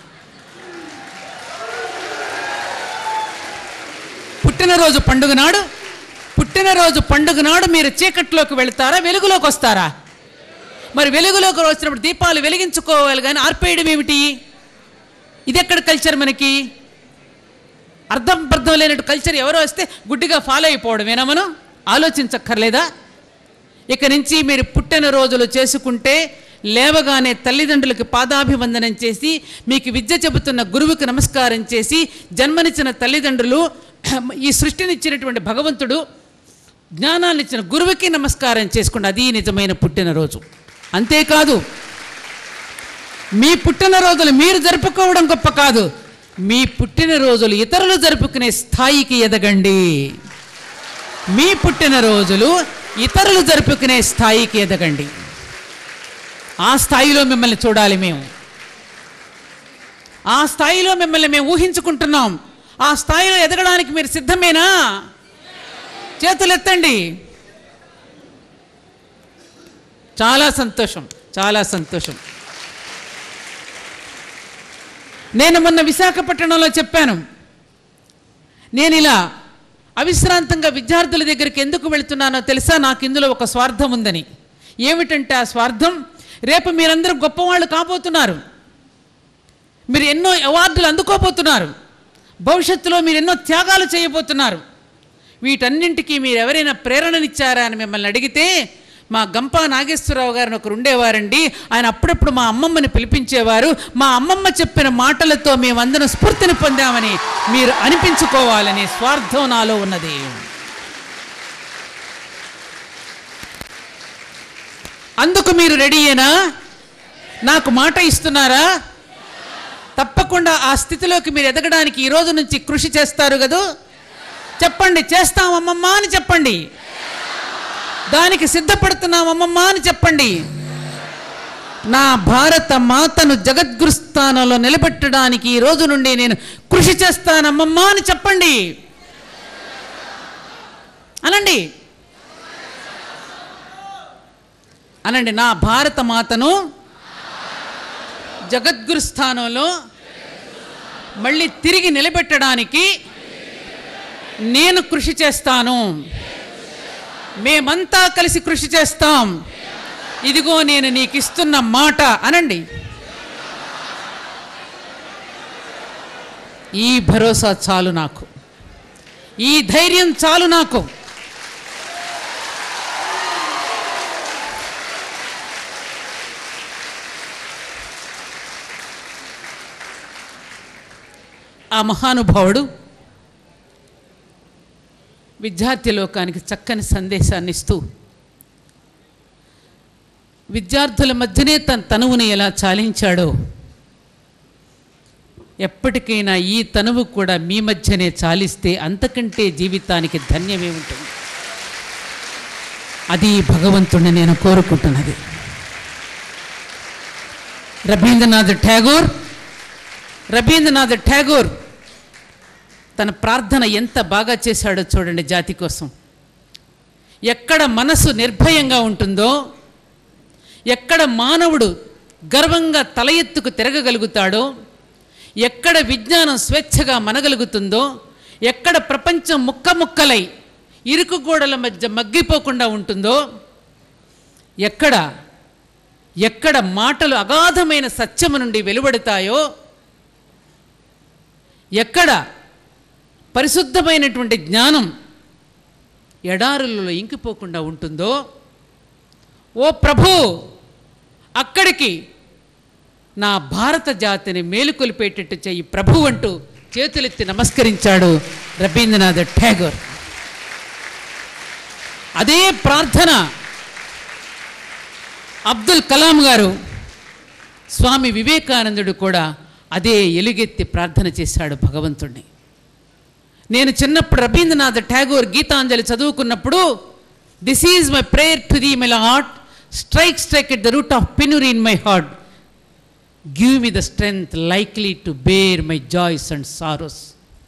పుట్టినరోజు పండుగ నాడు పుట్టినరోజు పండుగ నాడు మీరు చీకట్లోకి వెళ్తారా వెలుగులోకి వస్తారా మరి వెలుగులోకి వచ్చినప్పుడు దీపాలు వెలిగించుకోవాలి కానీ ఆర్పేయడం ఏమిటి ఇది ఎక్కడ కల్చర్ మనకి అర్థం అర్థం లేనట్టు కల్చర్ ఎవరో వస్తే గుడ్డిగా ఫాలో అయిపోవడమేనా మనం ఆలోచించక్కర్లేదా ఇక నుంచి మీరు పుట్టిన రోజులు చేసుకుంటే లేవగానే తల్లిదండ్రులకు పాదాభివందనం చేసి మీకు విద్య చెబుతున్న గురువుకి నమస్కారం చేసి జన్మనిచ్చిన తల్లిదండ్రులు ఈ సృష్టినిచ్చినటువంటి భగవంతుడు జ్ఞానాన్ని ఇచ్చిన గురువుకి నమస్కారం చేసుకోండి అది నిజమైన పుట్టినరోజు అంతేకాదు మీ పుట్టినరోజులు మీరు జరుపుకోవడం గొప్ప కాదు మీ పుట్టినరోజులు ఇతరులు జరుపుకునే స్థాయికి ఎదగండి మీ పుట్టినరోజులు ఇతరులు జరుపుకునే స్థాయికి ఎదగండి ఆ స్థాయిలో మిమ్మల్ని చూడాలి మేము ఆ స్థాయిలో మిమ్మల్ని మేము ఊహించుకుంటున్నాం ఆ స్థాయిలో ఎదగడానికి మీరు సిద్ధమేనా చేతులు ఎత్తండి చాలా సంతోషం చాలా సంతోషం నేను మొన్న విశాఖపట్నంలో చెప్పాను నేను ఇలా అవిశ్రాంతంగా విద్యార్థుల దగ్గరికి ఎందుకు వెళ్తున్నానో తెలుసా నాకు ఇందులో ఒక స్వార్థం ఉందని ఏమిటంటే ఆ స్వార్థం రేపు మీరందరూ గొప్పవాళ్ళు కాబోతున్నారు మీరు ఎన్నో అవార్డులు అందుకోబోతున్నారు భవిష్యత్తులో మీరు ఎన్నో త్యాగాలు చేయబోతున్నారు వీటన్నింటికీ మీరు ఎవరైనా ప్రేరణనిచ్చారా అని మిమ్మల్ని అడిగితే మా గంపా నాగేశ్వరరావు గారిని ఒకరు ఉండేవారండి ఆయన అప్పుడప్పుడు మా అమ్మమ్మని పిలిపించేవారు మా అమ్మమ్మ చెప్పిన మాటలతో మేమందరం స్ఫూర్తిని పొందామని మీరు అనిపించుకోవాలని స్వార్థం నాలో ఉన్నది అందుకు మీరు రెడీయేనా నాకు మాట ఇస్తున్నారా తప్పకుండా ఆ స్థితిలోకి మీరు ఎదగడానికి ఈ రోజు నుంచి కృషి చేస్తారు కదూ చెప్పండి చేస్తాం అమ్మమ్మ అని చెప్పండి దానికి సిద్ధపడుతున్నాం అమ్మమ్మ అని చెప్పండి నా భారత మాతను జగద్గురు స్థానంలో నిలబెట్టడానికి ఈ రోజు నుండి నేను కృషి చేస్తానమ్మమ్మ అని చెప్పండి అనండి అనండి నా భారత మాతను జగద్గురు స్థానంలో మళ్ళీ తిరిగి నిలబెట్టడానికి నేను కృషి చేస్తాను మేమంతా కలిసి కృషి చేస్తాం ఇదిగో నేను నీకు ఇస్తున్న మాట అనండి ఈ భరోసా చాలు నాకు ఈ ధైర్యం చాలు నాకు ఆ మహానుభావుడు విద్యార్థి లోకానికి చక్కని సందేశాన్ని ఇస్తూ విద్యార్థుల మధ్యనే తన తనువుని ఎలా చాలించాడో ఎప్పటికైనా ఈ తనువు కూడా మీ మధ్యనే చాలిస్తే అంతకంటే జీవితానికి ధన్యమే ఉంటుంది అది భగవంతుడిని నేను కోరుకుంటున్నది రవీంద్రనాథ్ ఠాగూర్ రవీంద్రనాథ్ ఠాగూర్ తన ప్రార్థన ఎంత బాగా చేశాడో చూడండి జాతి కోసం ఎక్కడ మనసు నిర్భయంగా ఉంటుందో ఎక్కడ మానవుడు గర్వంగా తల ఎత్తుకు తిరగగలుగుతాడో ఎక్కడ విజ్ఞానం స్వేచ్ఛగా మనగలుగుతుందో ఎక్కడ ప్రపంచం ముక్క ముక్కలై ఇరుకు గోడల మధ్య మగ్గిపోకుండా ఉంటుందో ఎక్కడ ఎక్కడ మాటలు అగాధమైన సత్యము నుండి వెలువడతాయో ఎక్కడ పరిశుద్ధమైనటువంటి జ్ఞానం ఎడారులలో ఇంకిపోకుండా ఉంటుందో ఓ ప్రభు అక్కడికి నా భారత జాతిని మేలుకొలిపేటట్టు చెయ్యి ప్రభు అంటూ చేతులెత్తి నమస్కరించాడు రవీంద్రనాథ్ ఠాగూర్ అదే ప్రార్థన అబ్దుల్ కలాం గారు స్వామి వివేకానందుడు కూడా అదే ఎలుగెత్తి ప్రార్థన చేశాడు భగవంతుణ్ణి నేను చిన్నప్పుడు రవీంద్రనాథ్ ఠాగూర్ గీతాంజలి చదువుకున్నప్పుడు this is my prayer to the my heart strike strike at the root of penury in my heart give me the strength likely to bear my joys and sorrows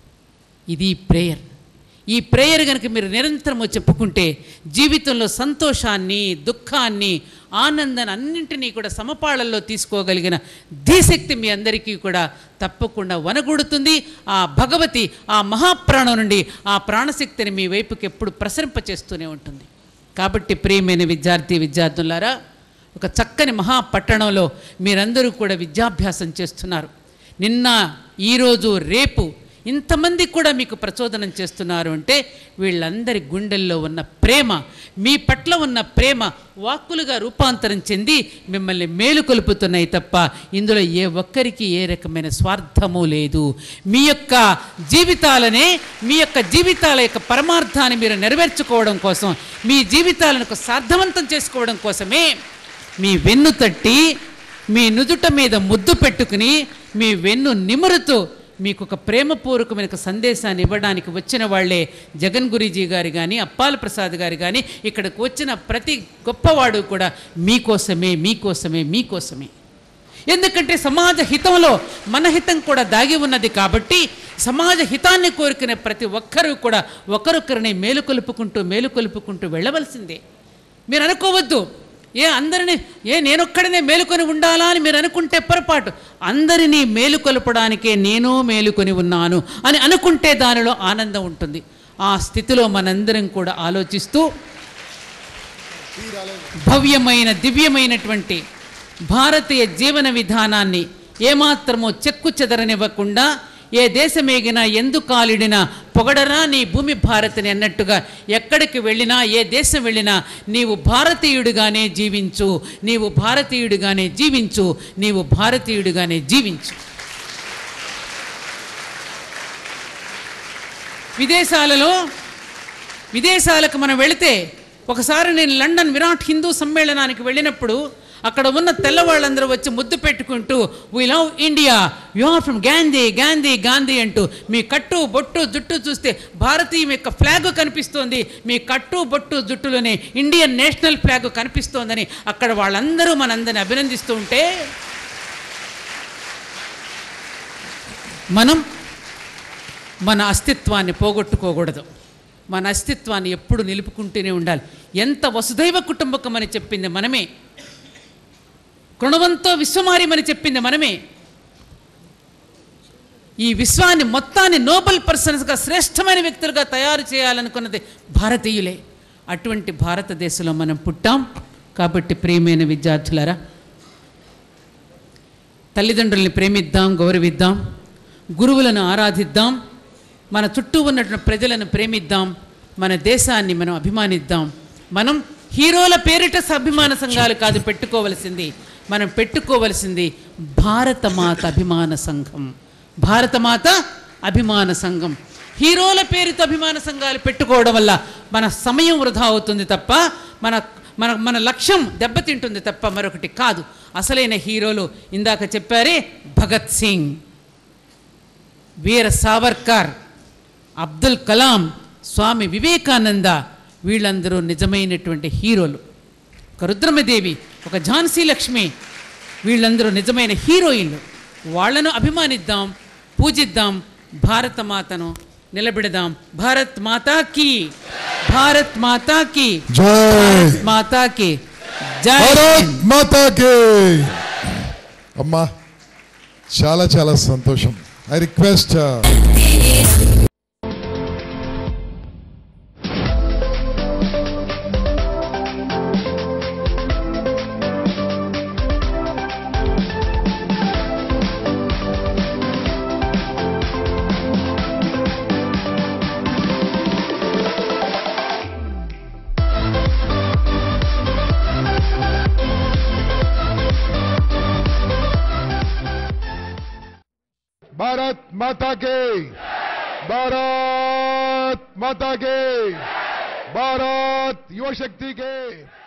ఇది ప్రేయర్ ఈ ప్రేయర్ కనుక మీరు నిరంతరము చెప్పుకుంటే జీవితంలో సంతోషాన్ని దుఃఖాన్ని ఆనందాన్ని అన్నింటినీ కూడా సమపాళల్లో తీసుకోగలిగిన ధీశక్తి మీ అందరికీ కూడా తప్పకుండా వనగూడుతుంది ఆ భగవతి ఆ మహాప్రాణం నుండి ఆ ప్రాణశక్తిని మీ వైపుకి ఎప్పుడు ప్రసరింపచేస్తూనే ఉంటుంది కాబట్టి ప్రియమైన విద్యార్థి విద్యార్థులారా ఒక చక్కని మహాపట్టణంలో మీరందరూ కూడా విద్యాభ్యాసం చేస్తున్నారు నిన్న ఈరోజు రేపు ఇంతమంది కూడా మీకు ప్రచోదనం చేస్తున్నారు అంటే వీళ్ళందరి గుండెల్లో ఉన్న ప్రేమ మీ పట్ల ఉన్న ప్రేమ వాక్కులుగా రూపాంతరం చెంది మిమ్మల్ని మేలుకొలుపుతున్నాయి తప్ప ఇందులో ఏ ఒక్కరికి ఏ రకమైన స్వార్థము లేదు మీ యొక్క జీవితాలనే మీ యొక్క జీవితాల యొక్క పరమార్థాన్ని మీరు నెరవేర్చుకోవడం కోసం మీ జీవితాలను సార్థవంతం చేసుకోవడం కోసమే మీ వెన్ను తట్టి మీ నుదుట మీద ముద్దు పెట్టుకుని మీ వెన్ను నిమురుతూ మీకు ఒక ప్రేమపూర్వకమైన ఒక సందేశాన్ని ఇవ్వడానికి వచ్చిన వాళ్ళే జగన్ గురీజీ గారు కానీ అప్పాల ప్రసాద్ గారు కానీ ఇక్కడికి వచ్చిన ప్రతి గొప్పవాడు కూడా మీకోసమే మీకోసమే మీకోసమే ఎందుకంటే సమాజ హితంలో మన హితం కూడా దాగి ఉన్నది కాబట్టి సమాజ హితాన్ని కోరుకునే ప్రతి ఒక్కరూ కూడా ఒకరొకరిని మేలుకొలుపుకుంటూ మేలుకొలుపుకుంటూ వెళ్ళవలసిందే మీరు అనుకోవద్దు ఏ అందరినీ ఏ నేనొక్కడనే మేలుకొని ఉండాలా అని మీరు అనుకుంటే పొరపాటు అందరినీ మేలుకొల్పడానికే నేను మేలుకొని ఉన్నాను అని అనుకుంటే దానిలో ఆనందం ఉంటుంది ఆ స్థితిలో మనందరం కూడా ఆలోచిస్తూ భవ్యమైన దివ్యమైనటువంటి భారతీయ జీవన విధానాన్ని ఏమాత్రమో చెక్కు చెదరనివ్వకుండా ఏ దేశమేగినా ఎందు కాలిడినా పొగడరా నీ భూమి భారతిని అన్నట్టుగా ఎక్కడికి వెళ్ళినా ఏ దేశం వెళ్ళినా నీవు భారతీయుడిగానే జీవించు నీవు భారతీయుడిగానే జీవించు నీవు భారతీయుడిగానే జీవించు విదేశాలలో విదేశాలకు మనం వెళితే ఒకసారి నేను లండన్ విరాట్ హిందూ సమ్మేళనానికి వెళ్ళినప్పుడు అక్కడ ఉన్న తెల్లవాళ్ళందరూ వచ్చి ముద్దు పెట్టుకుంటూ we love India you are from Gandhi Gandhi Gandhi అంటూ మీ కట్టు బొట్టు జుట్టు చూస్తే భారతీయం యొక్క ఫ్లాగ్ కనిపిస్తోంది మీ కట్టు బొట్టు జుట్టులోనే ఇండియన్ నేషనల్ ఫ్లాగ్ కనిపిస్తోందని అక్కడ వాళ్ళందరూ మనందరిని అభినందిస్తూ ఉంటే మనం మన అస్తిత్వాన్ని పోగొట్టుకోకూడదు మన అస్తిత్వాన్ని ఎప్పుడు నిలుపుకుంటూనే ఉండాలి ఎంత వసుదైవ కుటుంబకం అని చెప్పింది మనమే కృణవంతో విశ్వమార్యమని చెప్పింది మనమే ఈ విశ్వాన్ని మొత్తాన్ని నోబెల్ పర్సన్స్గా శ్రేష్టమైన వ్యక్తులుగా తయారు చేయాలనుకున్నది భారతీయులే అటువంటి భారతదేశంలో మనం పుట్టాం కాబట్టి ప్రియమైన విద్యార్థులారా తల్లిదండ్రుల్ని ప్రేమిద్దాం గౌరవిద్దాం గురువులను ఆరాధిద్దాం మన చుట్టూ ఉన్నటువంటి ప్రజలను ప్రేమిద్దాం మన దేశాన్ని మనం అభిమానిద్దాం మనం హీరోల పేరిట అభిమాన సంఘాలు కాదు పెట్టుకోవలసింది మనం పెట్టుకోవలసింది భారతమాత అభిమాన సంఘం భారతమాత అభిమాన సంఘం హీరోల పేరుతో అభిమాన సంఘాలు పెట్టుకోవడం వల్ల మన సమయం వృధా అవుతుంది తప్ప మన మన మన లక్ష్యం దెబ్బతింటుంది తప్ప మరొకటి కాదు అసలైన హీరోలు ఇందాక చెప్పారే భగత్ సింగ్ వీర సావర్కర్ అబ్దుల్ కలాం స్వామి వివేకానంద వీళ్ళందరూ నిజమైనటువంటి హీరోలు ఒక రుద్రమదేవి ఒక ఝాన్సీ లక్ష్మి వీళ్ళందరూ నిజమైన హీరోయిన్లు వాళ్ళను అభిమానిద్దాం పూజిద్దాం భారత మాతను నిలబెడదాం భారత్ మాతాకి భారత్ మాతాకి జై మాతాకి జై భారత్ మాతాకి అమ్మా చాలా చాలా సంతోషం ఐ రిక్వెస్ట్ భారత్ మాతాకి భారత్ మాతాకి భారత్ యువశక్తికి